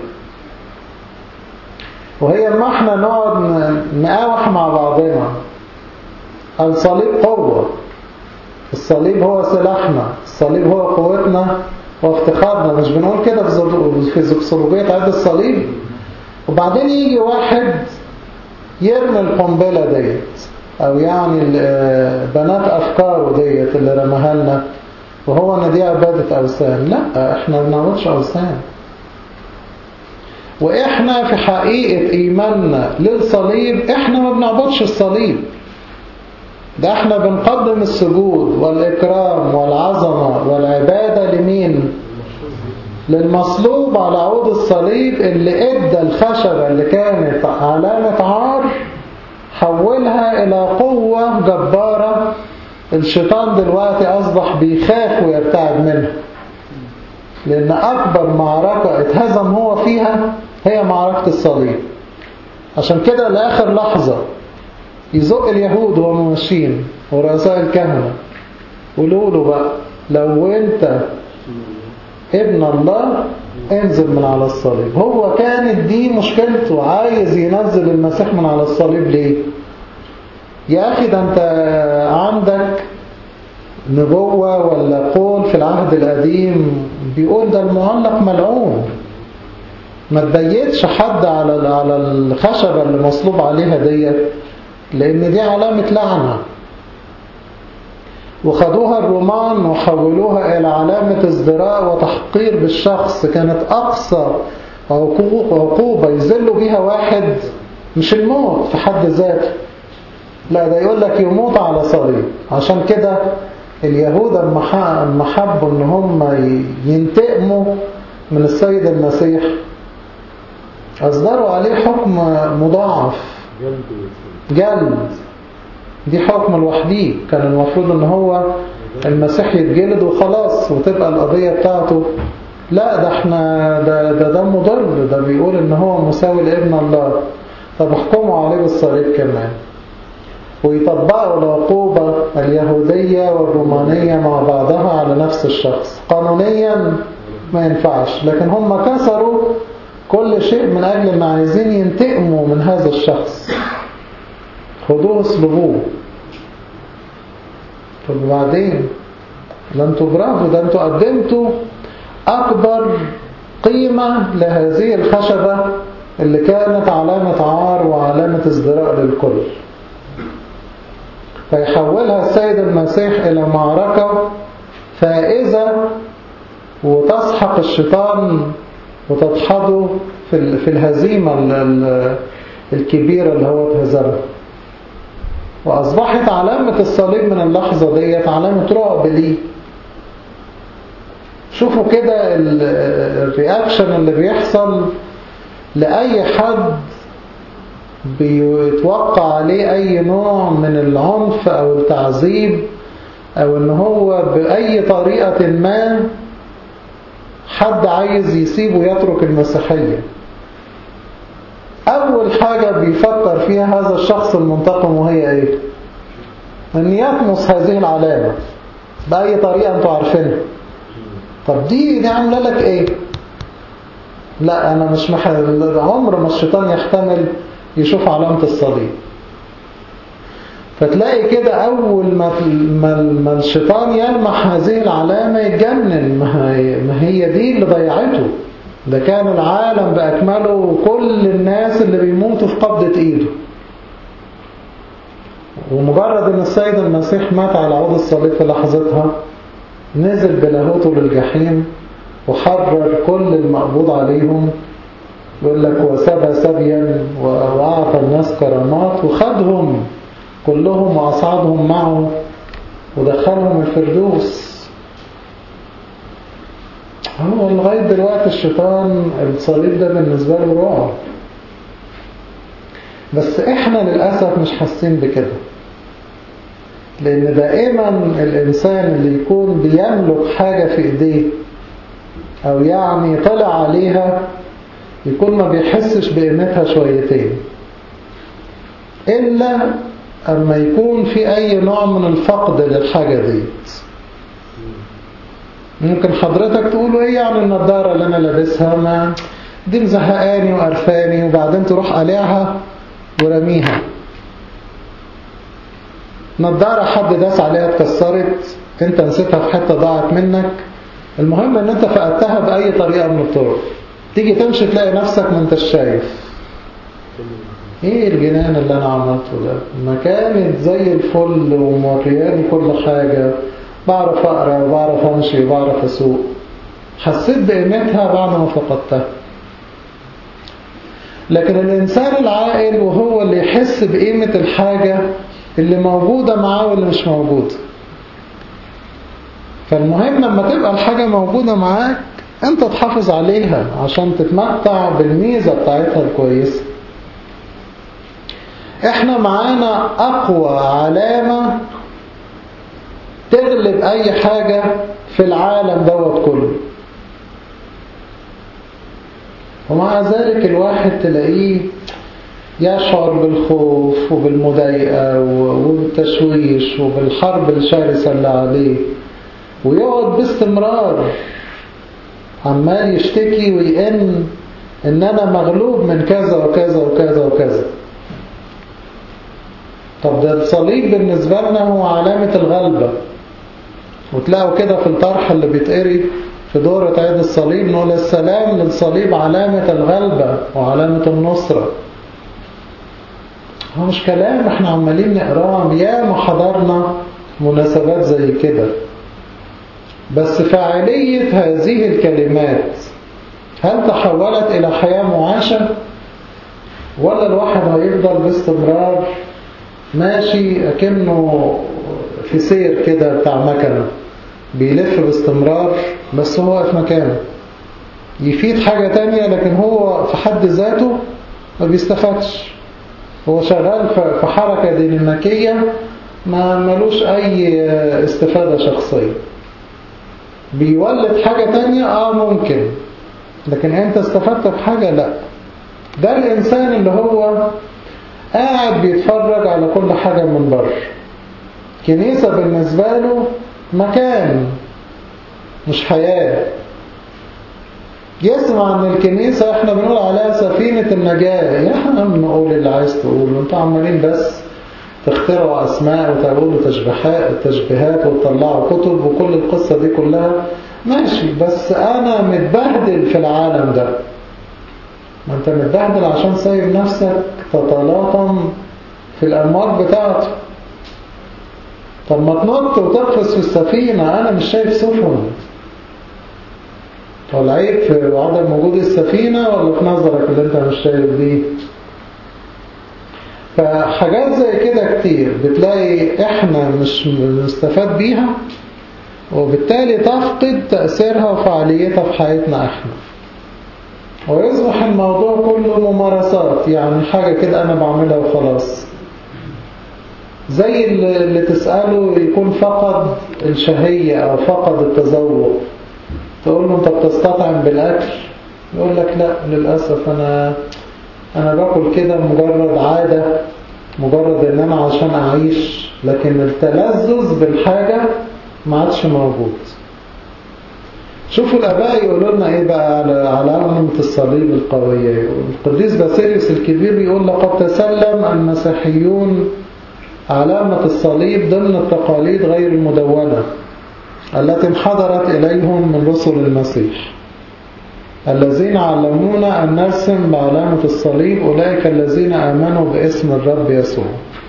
Speaker 1: وهي ما احنا نقعد نقاوح مع بعضنا الصليب قوة الصليب هو سلاحنا الصليب هو قوتنا وافتخارنا مش بنقول كده في زوكسولوجية عيد الصليب وبعدين يجي واحد يرمي القنبلة ديت او يعني بنات افكاره ديت اللي رماها لنا وهو ان دي عبادة اوثان لا احنا ما بنعبدش اوثان واحنا في حقيقة ايماننا للصليب احنا ما بنعبدش الصليب ده احنا بنقدم السجود والإكرام والعظمة والعبادة لمين للمصلوب على عود الصليب اللي ادى الخشبة اللي كانت علامة عار حولها إلى قوة جبارة الشيطان دلوقتي أصبح بيخاف ويرتعب منها لأن أكبر معركة اتهزم هو فيها هي معركة الصليب عشان كده لآخر لحظة يزق اليهود وهم ماشيين ورؤساء الكهنة قولوا له بقى لو انت ابن الله انزل من على الصليب هو كانت دي مشكلته عايز ينزل المسيح من على الصليب ليه يا أخي ده أنت عندك نبوة ولا قول في العهد القديم بيقول ده المعلق ملعون ما تبيتش حد على على الخشبة اللي مصلوب عليها ديت لأن دي علامة لعنة وخدوها الرومان وحولوها إلى علامة ازدراء وتحقير بالشخص كانت أقصى عقوبة يذلوا بيها واحد مش الموت في حد ذاته لا ده يقول لك يموت على صليب عشان كده اليهود اما حبوا ان هم ينتقموا من السيد المسيح أصدروا عليه حكم مضاعف جلد دي حكم لوحديه كان المفروض ان هو المسيح يتجلد وخلاص وتبقى القضية بتاعته لا ده احنا ده ده, ده مضر ده بيقول ان هو مساوي لابن الله طب احكموا عليه بالصليب كمان ويطبقوا العقوبة اليهودية والرومانية مع بعضها على نفس الشخص قانونيا ما ينفعش لكن هم كسروا كل شيء من أجل ما عايزين ينتقموا من هذا الشخص خدوه اصلبوه طب وبعدين ده انتوا برافو ده انتوا قدمتوا أكبر قيمة لهذه الخشبة اللي كانت علامة عار وعلامة ازدراء للكل فيحولها السيد المسيح إلى معركة فائزة وتسحق الشيطان وتدحضه في في الهزيمة الكبيرة اللي هو اتهزمها وأصبحت علامة الصليب من اللحظة ديت علامة رعب ليه شوفوا كده الرياكشن اللي بيحصل لأي حد بيتوقع عليه أي نوع من العنف أو التعذيب أو إن هو بأي طريقة ما حد عايز يسيبه يترك المسيحية أول حاجة بيفكر فيها هذا الشخص المنتقم وهي إيه؟ أن يطمس هذه العلامة بأي طريقة أنتوا عارفينها طب دي دي عاملة لك إيه؟ لا أنا مش مح... عمر ما الشيطان يحتمل يشوف علامة الصليب فتلاقي كده أول ما, ما, ما الشيطان يلمح هذه العلامة يتجنن ما هي, ما هي دي اللي ضيعته ده كان العالم بأكمله وكل الناس اللي بيموتوا في قبضة إيده ومجرد أن السيد المسيح مات على عود الصليب في لحظتها نزل بلاهوته للجحيم وحرر كل المقبوض عليهم يقول لك وسبى سبيا وأعطى الناس كرامات وخدهم كلهم وأصعدهم معه ودخلهم الفردوس هو لغاية دلوقتي الشيطان الصليب ده بالنسبة له رعب بس احنا للأسف مش حاسين بكده لأن دائما الإنسان اللي يكون بيملك حاجة في إيديه أو يعني طلع عليها يكون ما بيحسش بقيمتها شويتين إلا أما يكون في أي نوع من الفقد للحاجة دي ممكن حضرتك تقولوا إيه يعني النضارة اللي أنا لابسها ما دي مزهقاني وقرفاني وبعدين تروح قلعها ورميها نضارة حد داس عليها اتكسرت انت نسيتها في حتة ضاعت منك المهم ان انت فقدتها بأي طريقة من الطرق تيجي تمشي تلاقي نفسك ما انتش شايف ايه الجنان اللي انا عملته ده ما كانت زي الفل ومورياني كل حاجة بعرف اقرا وبعرف امشي وبعرف اسوق حسيت بقيمتها بعد ما فقدتها لكن الانسان العاقل وهو اللي يحس بقيمة الحاجة اللي موجودة معاه واللي مش موجودة فالمهم لما تبقى الحاجة موجودة معاك انت تحافظ عليها عشان تتمتع بالميزة بتاعتها الكويسة احنا معانا اقوى علامة تغلب اي حاجة في العالم دوت كله ومع ذلك الواحد تلاقيه يشعر بالخوف وبالمضايقة وبالتشويش وبالحرب الشرسة اللي عليه ويقعد باستمرار عمال يشتكي ويئن ان انا مغلوب من كذا وكذا وكذا وكذا طب ده الصليب بالنسبة لنا هو علامة الغلبة وتلاقوا كده في الطرح اللي بيتقري في دورة عيد الصليب نقول السلام للصليب علامة الغلبة وعلامة النصرة هو مش كلام احنا عمالين نقراه يا ما حضرنا مناسبات زي كده بس فاعلية هذه الكلمات هل تحولت إلى حياة معاشة ولا الواحد هيفضل باستمرار ماشي أكنه في سير كده بتاع مكنة بيلف باستمرار بس هو في مكانه يفيد حاجة تانية لكن هو في حد ذاته ما بيستفادش هو شغال في حركة ديناميكية ما ملوش أي استفادة شخصية بيولد حاجة تانية اه ممكن لكن انت استفدت بحاجة لا ده الانسان اللي هو قاعد بيتفرج على كل حاجة من بره كنيسة بالنسبة له مكان مش حياة يسمع ان الكنيسة احنا بنقول عليها سفينة النجاة يا عم قول اللي عايز تقوله انتوا عمالين بس تخترعوا اسماء وتقولوا تشبيهات تشبيهات وتطلعوا كتب وكل القصة دي كلها ماشي بس انا متبهدل في العالم ده ما انت متبهدل عشان سايب نفسك تتلاطم في الامواج بتاعته طب ما تنط وتقفز في السفينة انا مش شايف سفن والعيب في عدم وجود السفينة ولا في نظرك اللي انت مش شايف دي فحاجات زي كده كتير بتلاقي احنا مش مستفاد بيها وبالتالي تفقد تأثيرها وفعاليتها في حياتنا احنا ويصبح الموضوع كله ممارسات يعني حاجة كده انا بعملها وخلاص زي اللي تسأله يكون فقد الشهية او فقد التذوق تقول له انت بتستطعم بالاكل يقول لك لا للأسف انا انا باكل كده مجرد عادة مجرد ان انا عشان اعيش لكن التلذذ بالحاجة ما عادش موجود شوفوا الاباء يقولوا لنا ايه بقى على علامة الصليب القوية القديس باسيليوس الكبير يقول لقد تسلم المسيحيون علامة الصليب ضمن التقاليد غير المدونة التي انحدرت إليهم من رسل المسيح الذين علمونا أن نرسم بعلامة الصليب أولئك الذين آمنوا باسم الرب يسوع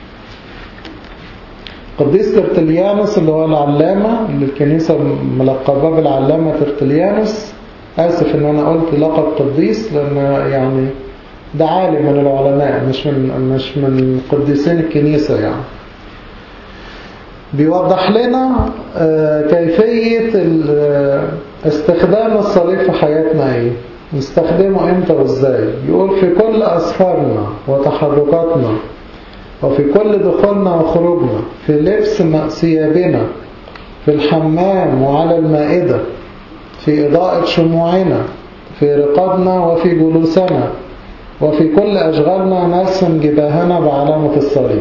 Speaker 1: قديس ترتليانوس اللي هو العلامة اللي الكنيسة ملقبة بالعلامة ترتليانوس آسف إن أنا قلت لقب قديس لأن يعني ده عالم من العلماء مش من مش من قديسين الكنيسة يعني بيوضح لنا كيفية استخدام الصليب في حياتنا ايه نستخدمه امتى وازاي يقول في كل أسفارنا وتحركاتنا وفي كل دخولنا وخروجنا في لبس ثيابنا في الحمام وعلى المائدة في إضاءة شموعنا في رقادنا وفي جلوسنا وفي كل أشغالنا نرسم جباهنا بعلامة الصليب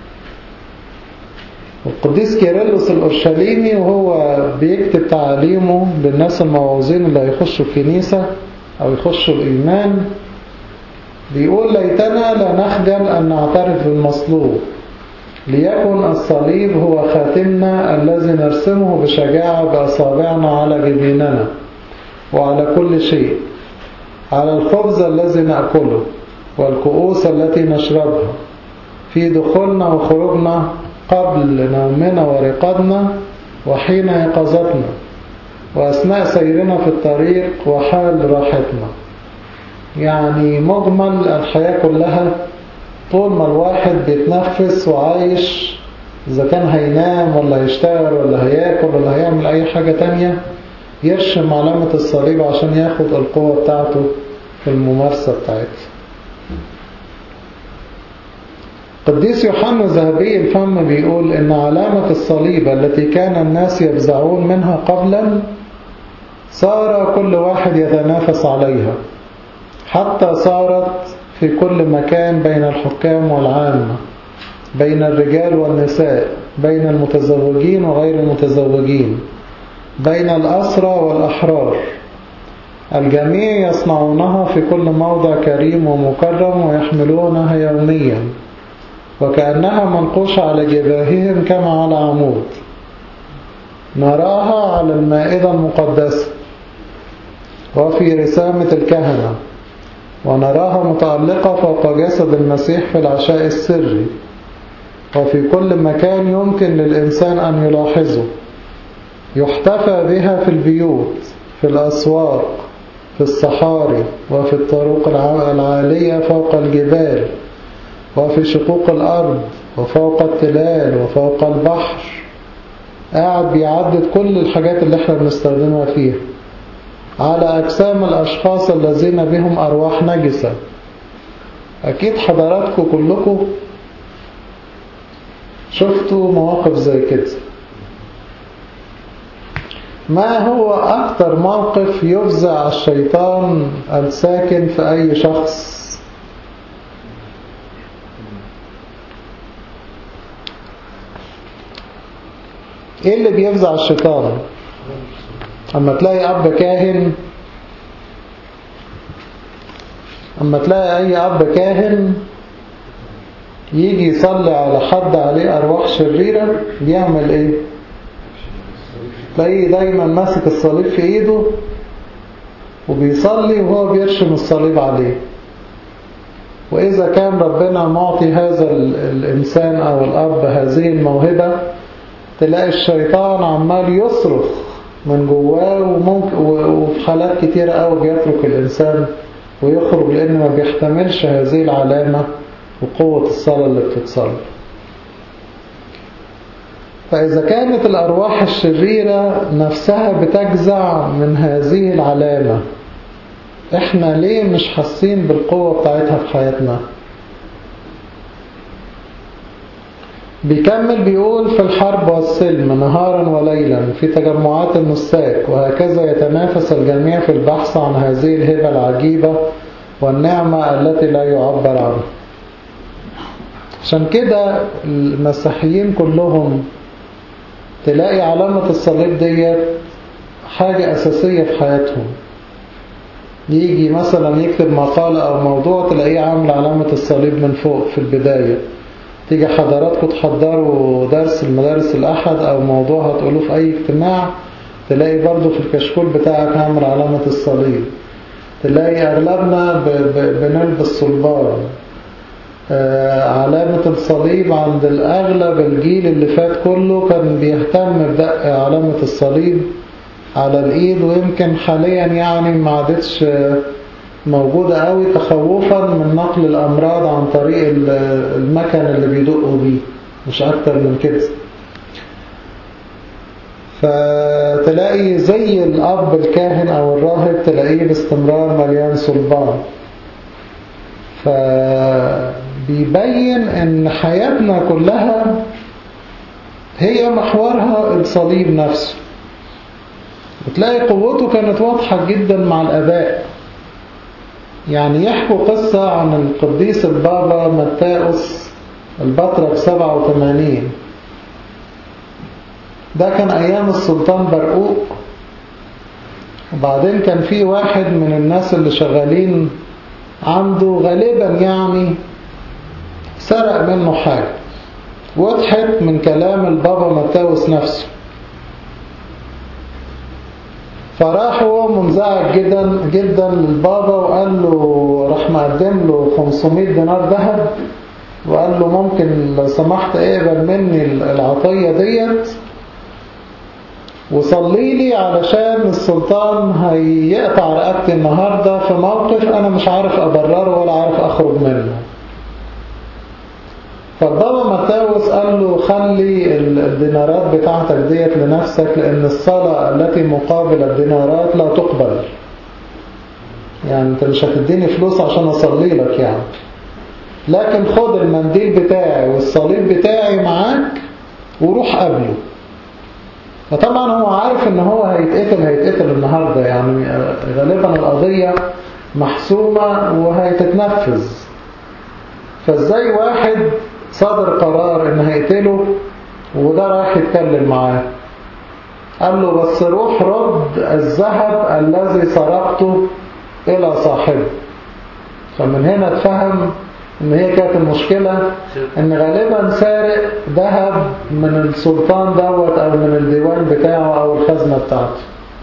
Speaker 1: القديس كيرلس الأورشليمي وهو بيكتب تعاليمه للناس الموعوظين اللي هيخشوا الكنيسة أو يخشوا الإيمان بيقول ليتنا لا نخجل أن نعترف بالمصلوب ليكن الصليب هو خاتمنا الذي نرسمه بشجاعة بأصابعنا على جبيننا وعلى كل شيء على الخبز الذي نأكله والكؤوس التي نشربها في دخولنا وخروجنا قبل نومنا ورقادنا وحين يقظتنا وأثناء سيرنا في الطريق وحال راحتنا يعني مجمل الحياة كلها طول ما الواحد بيتنفس وعايش إذا كان هينام ولا هيشتغل ولا هياكل ولا هيعمل أي حاجة تانية يرشم علامة الصليب عشان ياخد القوة بتاعته في الممارسة بتاعته قديس يوحنا ذهبي الفم بيقول إن علامة الصليب التي كان الناس يفزعون منها قبلا صار كل واحد يتنافس عليها حتى صارت في كل مكان بين الحكام والعامة بين الرجال والنساء بين المتزوجين وغير المتزوجين بين الأسرى والأحرار الجميع يصنعونها في كل موضع كريم ومكرم ويحملونها يوميا وكأنها منقوشة على جباههم كما على عمود نراها على المائدة المقدسة وفي رسامة الكهنة ونراها متعلقة فوق جسد المسيح في العشاء السري وفي كل مكان يمكن للإنسان أن يلاحظه يحتفى بها في البيوت في الأسواق في الصحاري وفي الطرق العالية فوق الجبال وفي شقوق الأرض وفوق التلال وفوق البحر قاعد بيعدد كل الحاجات اللي احنا بنستخدمها فيها على أجسام الأشخاص الذين بهم أرواح نجسة أكيد حضراتكم كلكم شفتوا مواقف زي كده ما هو أكثر موقف يفزع الشيطان الساكن في أي شخص ايه اللي بيفزع الشيطان اما تلاقي اب كاهن اما تلاقي اي اب كاهن يجي يصلي على حد عليه ارواح شريرة بيعمل ايه تلاقيه دايما ماسك الصليب في ايده وبيصلي وهو بيرشم الصليب عليه وإذا كان ربنا معطي هذا الإنسان أو الأب هذه الموهبة تلاقي الشيطان عمال يصرخ من جواه وممكن وفي حالات كتيرة قوي بيترك الإنسان ويخرج لأنه ما بيحتملش هذه العلامة وقوة الصلاة اللي بتتصلي فإذا كانت الأرواح الشريرة نفسها بتجزع من هذه العلامة احنا ليه مش حاسين بالقوة بتاعتها في حياتنا بيكمل بيقول في الحرب والسلم نهارا وليلا في تجمعات النساك وهكذا يتنافس الجميع في البحث عن هذه الهبة العجيبة والنعمة التي لا يعبر عنها عشان كده المسيحيين كلهم تلاقي علامة الصليب ديت حاجة أساسية في حياتهم يجي مثلا يكتب مقالة أو موضوع تلاقيه عامل علامة الصليب من فوق في البداية تيجي حضراتكم تحضروا درس المدارس الأحد أو موضوع هتقولوه في أي اجتماع تلاقي برضو في الكشكول بتاعك عامل علامة الصليب تلاقي أغلبنا بنلبس صلبان علامة الصليب عند الأغلب الجيل اللي فات كله كان بيهتم بدق علامة الصليب على الإيد ويمكن حاليا يعني ما عادتش موجودة قوي تخوفا من نقل الأمراض عن طريق المكن اللي بيدقوا بيه مش أكتر من كده فتلاقي زي الأب الكاهن أو الراهب تلاقيه باستمرار مليان صلبان فبيبين ان حياتنا كلها هي محورها الصليب نفسه وتلاقي قوته كانت واضحة جدا مع الأباء يعني يحكوا قصة عن القديس البابا متاؤس البطرك 87 ده كان أيام السلطان برقوق وبعدين كان في واحد من الناس اللي شغالين عنده غالبا يعني سرق منه حاجة وضحت من كلام البابا متاوس نفسه فراح هو منزعج جدا جدا للبابا وقال له راح مقدم له 500 دينار ذهب وقال له ممكن لو سمحت اقبل مني العطية ديت وصلي لي علشان السلطان هيقطع رقبتي النهاردة في موقف أنا مش عارف أبرره ولا عارف أخرج منه فالبابا متاوس قال له خلي الدينارات بتاعتك ديت لنفسك لأن الصلاة التي مقابل الدينارات لا تقبل يعني انت مش هتديني فلوس عشان أصلي لك يعني لكن خد المنديل بتاعي والصليب بتاعي معاك وروح قبله فطبعا هو عارف ان هو هيتقتل هيتقتل النهاردة يعني غالبا القضية محسومة وهيتتنفذ فازاي واحد صادر قرار ان هيقتله وده رايح يتكلم معاه قال له بس روح رد الذهب الذي سرقته الى صاحبه فمن هنا اتفهم ان هي كانت المشكلة ان غالبا سارق ذهب من السلطان دوت او من الديوان بتاعه او الخزنة بتاعته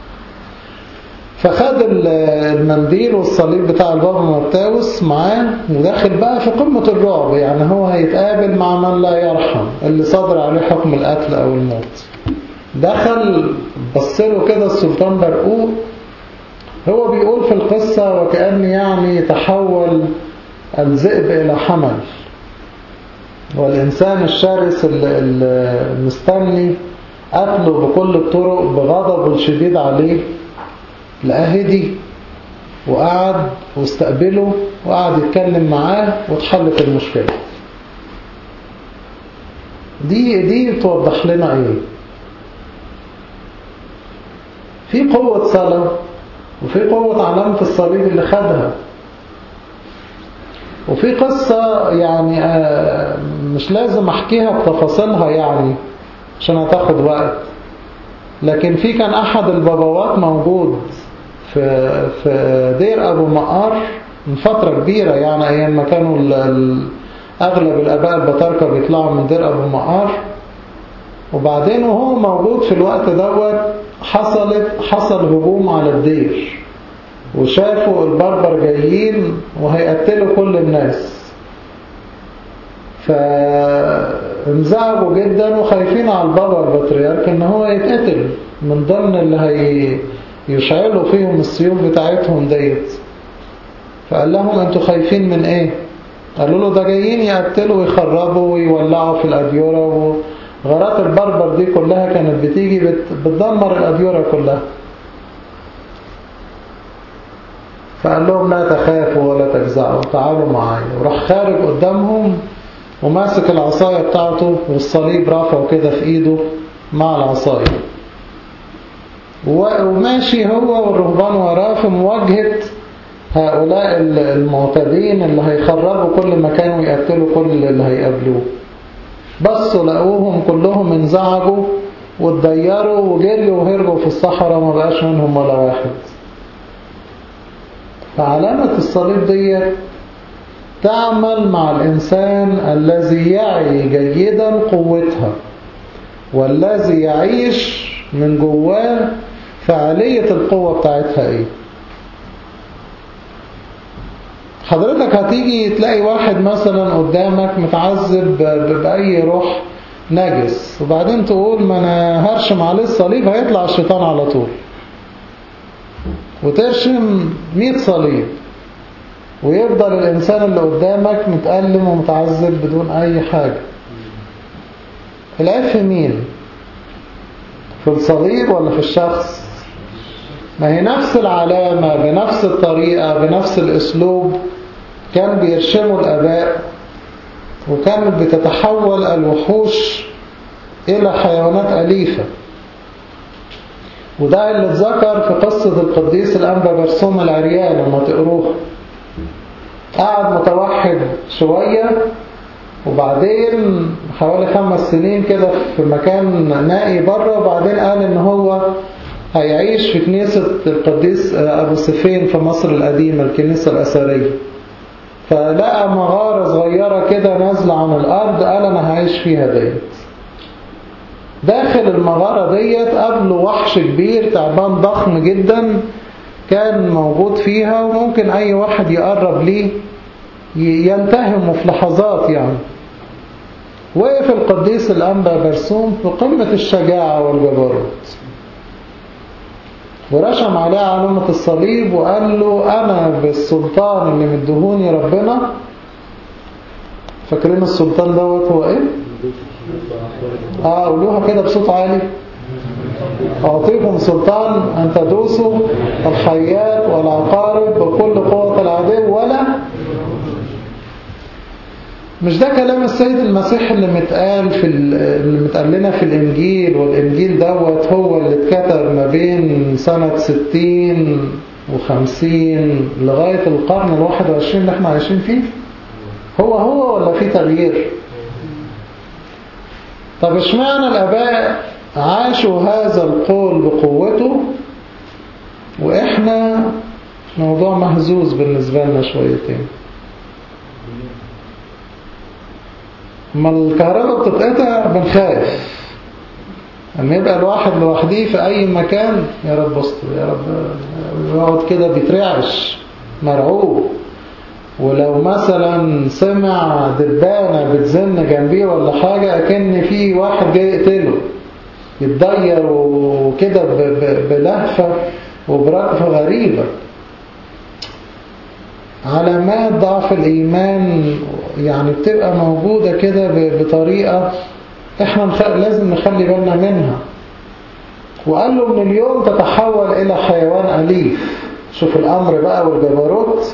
Speaker 1: فخد المنديل والصليب بتاع البابا متاوس معاه وداخل بقى في قمة الرعب يعني هو هيتقابل مع من لا يرحم اللي صدر عليه حكم القتل او الموت دخل بصله كده السلطان برقوق هو بيقول في القصة وكأن يعني تحول الذئب إلى حمل والإنسان الشرس المستني قتله بكل الطرق بغضب الشديد عليه لقاه هدي وقعد واستقبله وقعد يتكلم معاه واتحلت المشكلة دي دي توضح لنا ايه في قوة صلاة وفي قوة علامة الصليب اللي خدها وفي قصة يعني مش لازم احكيها بتفاصيلها يعني عشان هتاخد وقت لكن في كان احد البابوات موجود في في دير ابو مقار من فترة كبيرة يعني أيام ما كانوا ال- ال- أغلب الآباء البطاركة بيطلعوا من دير أبو مقار وبعدين وهو موجود في الوقت دوت حصلت حصل هجوم على الدير وشافوا البربر جايين وهيقتلوا كل الناس فانزعجوا جدا وخايفين على البابا البطريرك ان هو يتقتل من ضمن اللي هي يشعلوا فيهم السيوف بتاعتهم ديت فقال لهم انتوا خايفين من ايه قالوا له ده جايين يقتلوا ويخربوا ويولعوا في الأديرة وغارات البربر دي كلها كانت بتيجي بت... بتدمر الأديرة كلها فقال لهم لا تخافوا ولا تجزعوا تعالوا معايا وراح خارج قدامهم وماسك العصاية بتاعته والصليب رافعه كده في ايده مع العصاية وماشي هو والرهبان وراه في مواجهة هؤلاء المعتدين اللي هيخربوا كل مكان ويقتلوا كل اللي هيقابلوه بصوا لقوهم كلهم انزعجوا واتضيروا وجريوا وهربوا في الصحراء ما بقاش منهم ولا واحد فعلامة الصليب دي تعمل مع الإنسان الذي يعي جيدا قوتها والذي يعيش من جواه فعالية القوة بتاعتها ايه حضرتك هتيجي تلاقي واحد مثلا قدامك متعذب بأي روح نجس وبعدين تقول ما انا هرشم عليه الصليب هيطلع الشيطان على طول وترشم 100 صليب ويفضل الإنسان اللي قدامك متألم ومتعذب بدون أي حاجة العيب في مين؟ في الصليب ولا في الشخص؟ ما هي نفس العلامة بنفس الطريقة بنفس الأسلوب كان بيرشموا الأباء وكانت بتتحول الوحوش إلى حيوانات أليفة وده اللي اتذكر في قصة القديس الأنبا برسوم العريان لما تقروها قعد متوحد شوية وبعدين حوالي خمس سنين كده في مكان نائي بره وبعدين قال ان هو هيعيش في كنيسة القديس أبو سفين في مصر القديمة الكنيسة الأثرية فلقى مغارة صغيرة كده نازلة عن الأرض قال أنا هعيش فيها ديت داخل المغارة ديت قبله وحش كبير تعبان ضخم جدا كان موجود فيها وممكن أي واحد يقرب ليه ينتهمه في لحظات يعني وقف القديس الأنبا برسوم في قمة الشجاعة والجبروت ورشم عليه علامة الصليب وقال له أنا بالسلطان اللي مدهوني ربنا فاكرين السلطان دوت هو إيه؟ آه قولوها كده بصوت عالي أعطيكم سلطان أن تدوسوا الحيات والعقارب بكل قوة العدو ولا مش ده كلام السيد المسيح اللي متقال في اللي متقال لنا في الإنجيل والإنجيل دوت هو اللي اتكتب ما بين سنة 60 و50 لغاية القرن الواحد وعشرين اللي احنا عايشين فيه هو هو ولا في تغيير طب اشمعنى الآباء عاشوا هذا القول بقوته وإحنا موضوع مهزوز بالنسبة لنا شويتين اما الكهرباء بتتقطع بنخاف اما يبقى الواحد لوحديه في اي مكان يا رب استر يا رب يقعد كده بيترعش مرعوب ولو مثلا سمع دبانة بتزن جنبيه ولا حاجة أكن في واحد جاي يقتله يتضير وكده بلهفة وبرقفة غريبة علامات ضعف الإيمان يعني بتبقى موجودة كده بطريقة احنا نخ... لازم نخلي بالنا منها وقال له من اليوم تتحول إلى حيوان أليف شوف الأمر بقى والجبروت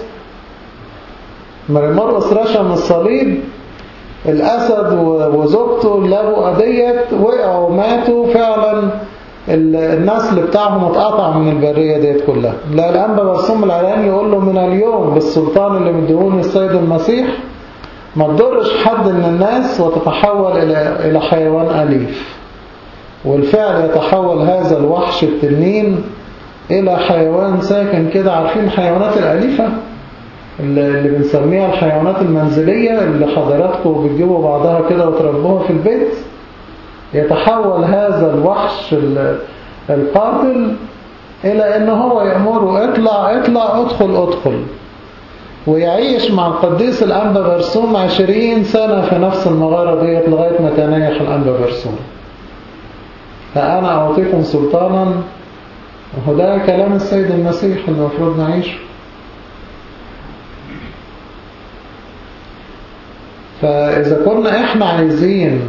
Speaker 1: مرمرقس رشم الصليب الأسد وزوجته اللبؤة ديت وقعوا وماتوا فعلا النسل بتاعهم اتقطع من البرية ديت كلها لا الأنبا برسوم العلاني يقول له من اليوم بالسلطان اللي مديهوني السيد المسيح ما تضرش حد من الناس وتتحول إلى إلى حيوان أليف والفعل يتحول هذا الوحش التنين إلى حيوان ساكن كده عارفين الحيوانات الأليفة اللي بنسميها الحيوانات المنزلية اللي حضراتكم بتجيبوا بعضها كده وتربوها في البيت يتحول هذا الوحش القاتل إلى أنه هو يأمره اطلع اطلع ادخل ادخل ويعيش مع القديس الأنبا برسوم عشرين سنة في نفس المغارة ديت لغاية ما تنايح الأنبا برسوم فأنا أعطيكم سلطانا وهو ده كلام السيد المسيح المفروض نعيشه فإذا كنا إحنا عايزين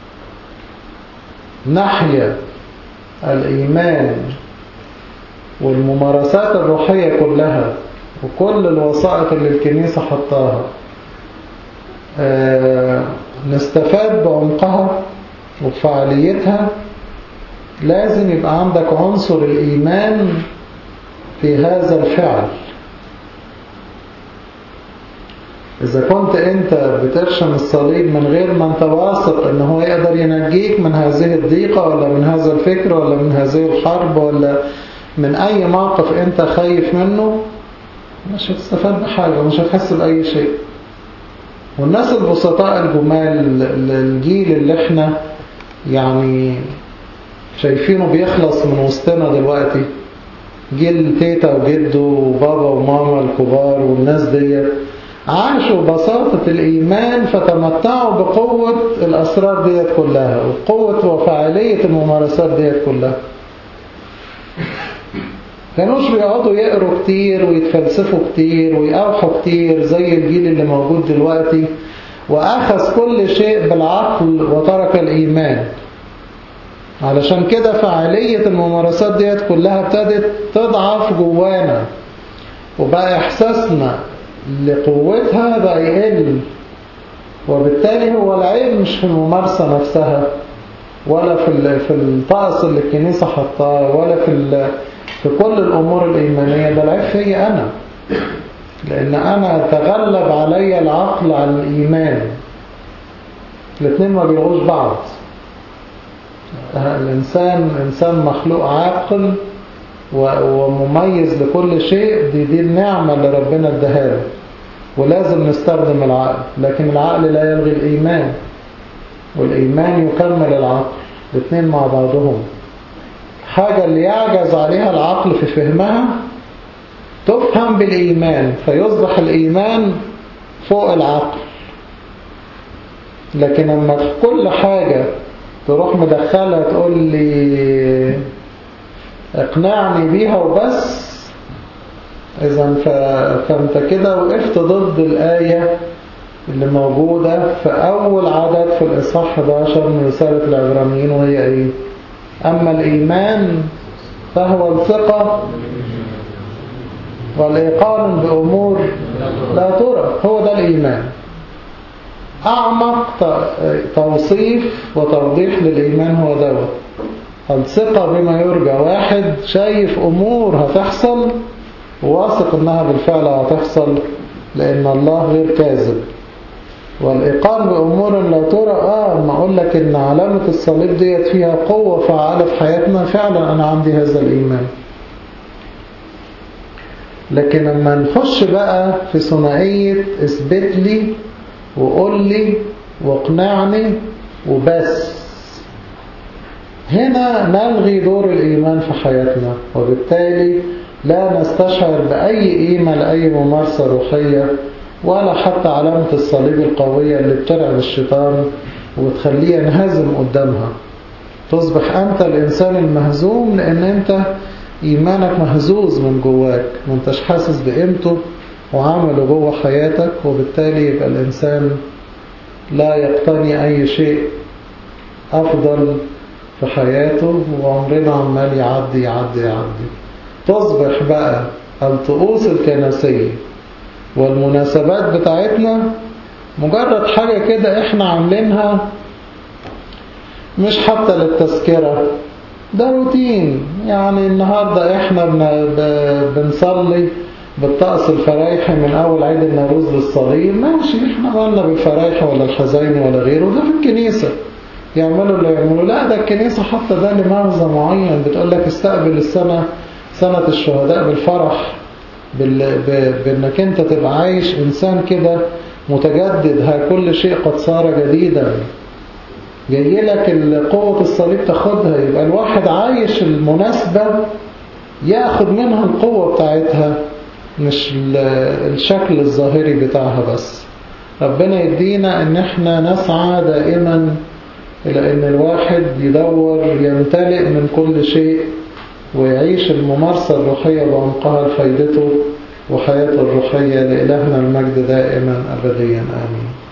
Speaker 1: نحيا الإيمان والممارسات الروحية كلها وكل الوسائط اللي الكنيسة حطاها نستفاد بعمقها وفعاليتها لازم يبقى عندك عنصر الإيمان في هذا الفعل إذا كنت أنت بترشم الصليب من غير ما أنت واثق أنه هو يقدر ينجيك من هذه الضيقة ولا من هذا الفكر ولا من هذه الحرب ولا من أي موقف أنت خايف منه مش هتستفاد بحاجة ومش هتحس بأي شيء والناس البسطاء الجمال الجيل اللي احنا يعني شايفينه بيخلص من وسطنا دلوقتي جيل تيتا وجده وبابا وماما الكبار والناس دي عاشوا بساطة الإيمان فتمتعوا بقوة الأسرار ديت كلها وقوة وفعالية الممارسات ديت كلها كانوش بيقعدوا يقروا كتير ويتفلسفوا كتير ويقاوحوا كتير زي الجيل اللي موجود دلوقتي وأخذ كل شيء بالعقل وترك الإيمان علشان كده فعالية الممارسات ديت كلها ابتدت تضعف جوانا وبقى إحساسنا لقوتها بقى يقل وبالتالي هو العيب مش في الممارسة نفسها ولا في في الطقس اللي الكنيسة حطاه ولا في في كل الأمور الإيمانية ده العيب فيا أنا لأن أنا تغلب علي العقل على الإيمان الاثنين ما بيلغوش بعض الإنسان إنسان مخلوق عاقل ومميز لكل شيء دي دي النعمة اللي ربنا اداها له ولازم نستخدم العقل لكن العقل لا يلغي الإيمان والإيمان يكمل العقل الاثنين مع بعضهم حاجة اللي يعجز عليها العقل في فهمها تفهم بالإيمان فيصبح الإيمان فوق العقل لكن لما كل حاجة تروح مدخلها تقول لي اقنعني بيها وبس اذا فانت كده وقفت ضد الآية اللي موجودة في أول عدد في الإصحاح 11 من رسالة العبرانيين وهي إيه؟ أما الإيمان فهو الثقة والإيقان بأمور لا ترى هو ده الإيمان أعمق توصيف وتوضيح للإيمان هو دوت الثقة بما يرجى واحد شايف أمور هتحصل واثق إنها بالفعل هتحصل لأن الله غير كاذب والإقام بأمور لا ترى آه ما أقول لك إن علامة الصليب ديت فيها قوة فعالة في حياتنا فعلا أنا عندي هذا الإيمان لكن لما نخش بقى في ثنائية اثبت لي وقول لي واقنعني وبس هنا نلغي دور الإيمان في حياتنا وبالتالي لا نستشعر بأي قيمة لأي ممارسة روحية ولا حتى علامة الصليب القوية اللي بترعب الشيطان وتخليه ينهزم قدامها تصبح أنت الإنسان المهزوم لأن أنت إيمانك مهزوز من جواك ما انتش حاسس بقيمته وعمله جوه حياتك وبالتالي يبقى الإنسان لا يقتني أي شيء أفضل في حياته وعمرنا عمال يعدي يعدي يعدي تصبح بقى الطقوس الكنسية والمناسبات بتاعتنا مجرد حاجة كده احنا عاملينها مش حتى للتذكرة ده روتين يعني النهاردة احنا بنصلي بالطقس الفرايحي من أول عيد النوروز للصغير ماشي احنا قلنا بالفرايحي ولا الحزين ولا غيره ده في الكنيسة يعملوا اللي يعملوا لا ده الكنيسة حتى ده لمغزى معين بتقول لك استقبل السنة سنة الشهداء بالفرح بال... ب... بانك انت تبقى عايش انسان كده متجدد ها كل شيء قد صار جديدا جاي لك قوة الصليب تاخدها يبقى الواحد عايش المناسبة ياخد منها القوة بتاعتها مش الشكل الظاهري بتاعها بس ربنا يدينا ان احنا نسعى دائما الى ان الواحد يدور يمتلئ من كل شيء ويعيش الممارسة الروحية بعمقها لفايدته وحياته الروحية لإلهنا المجد دائما أبديا آمين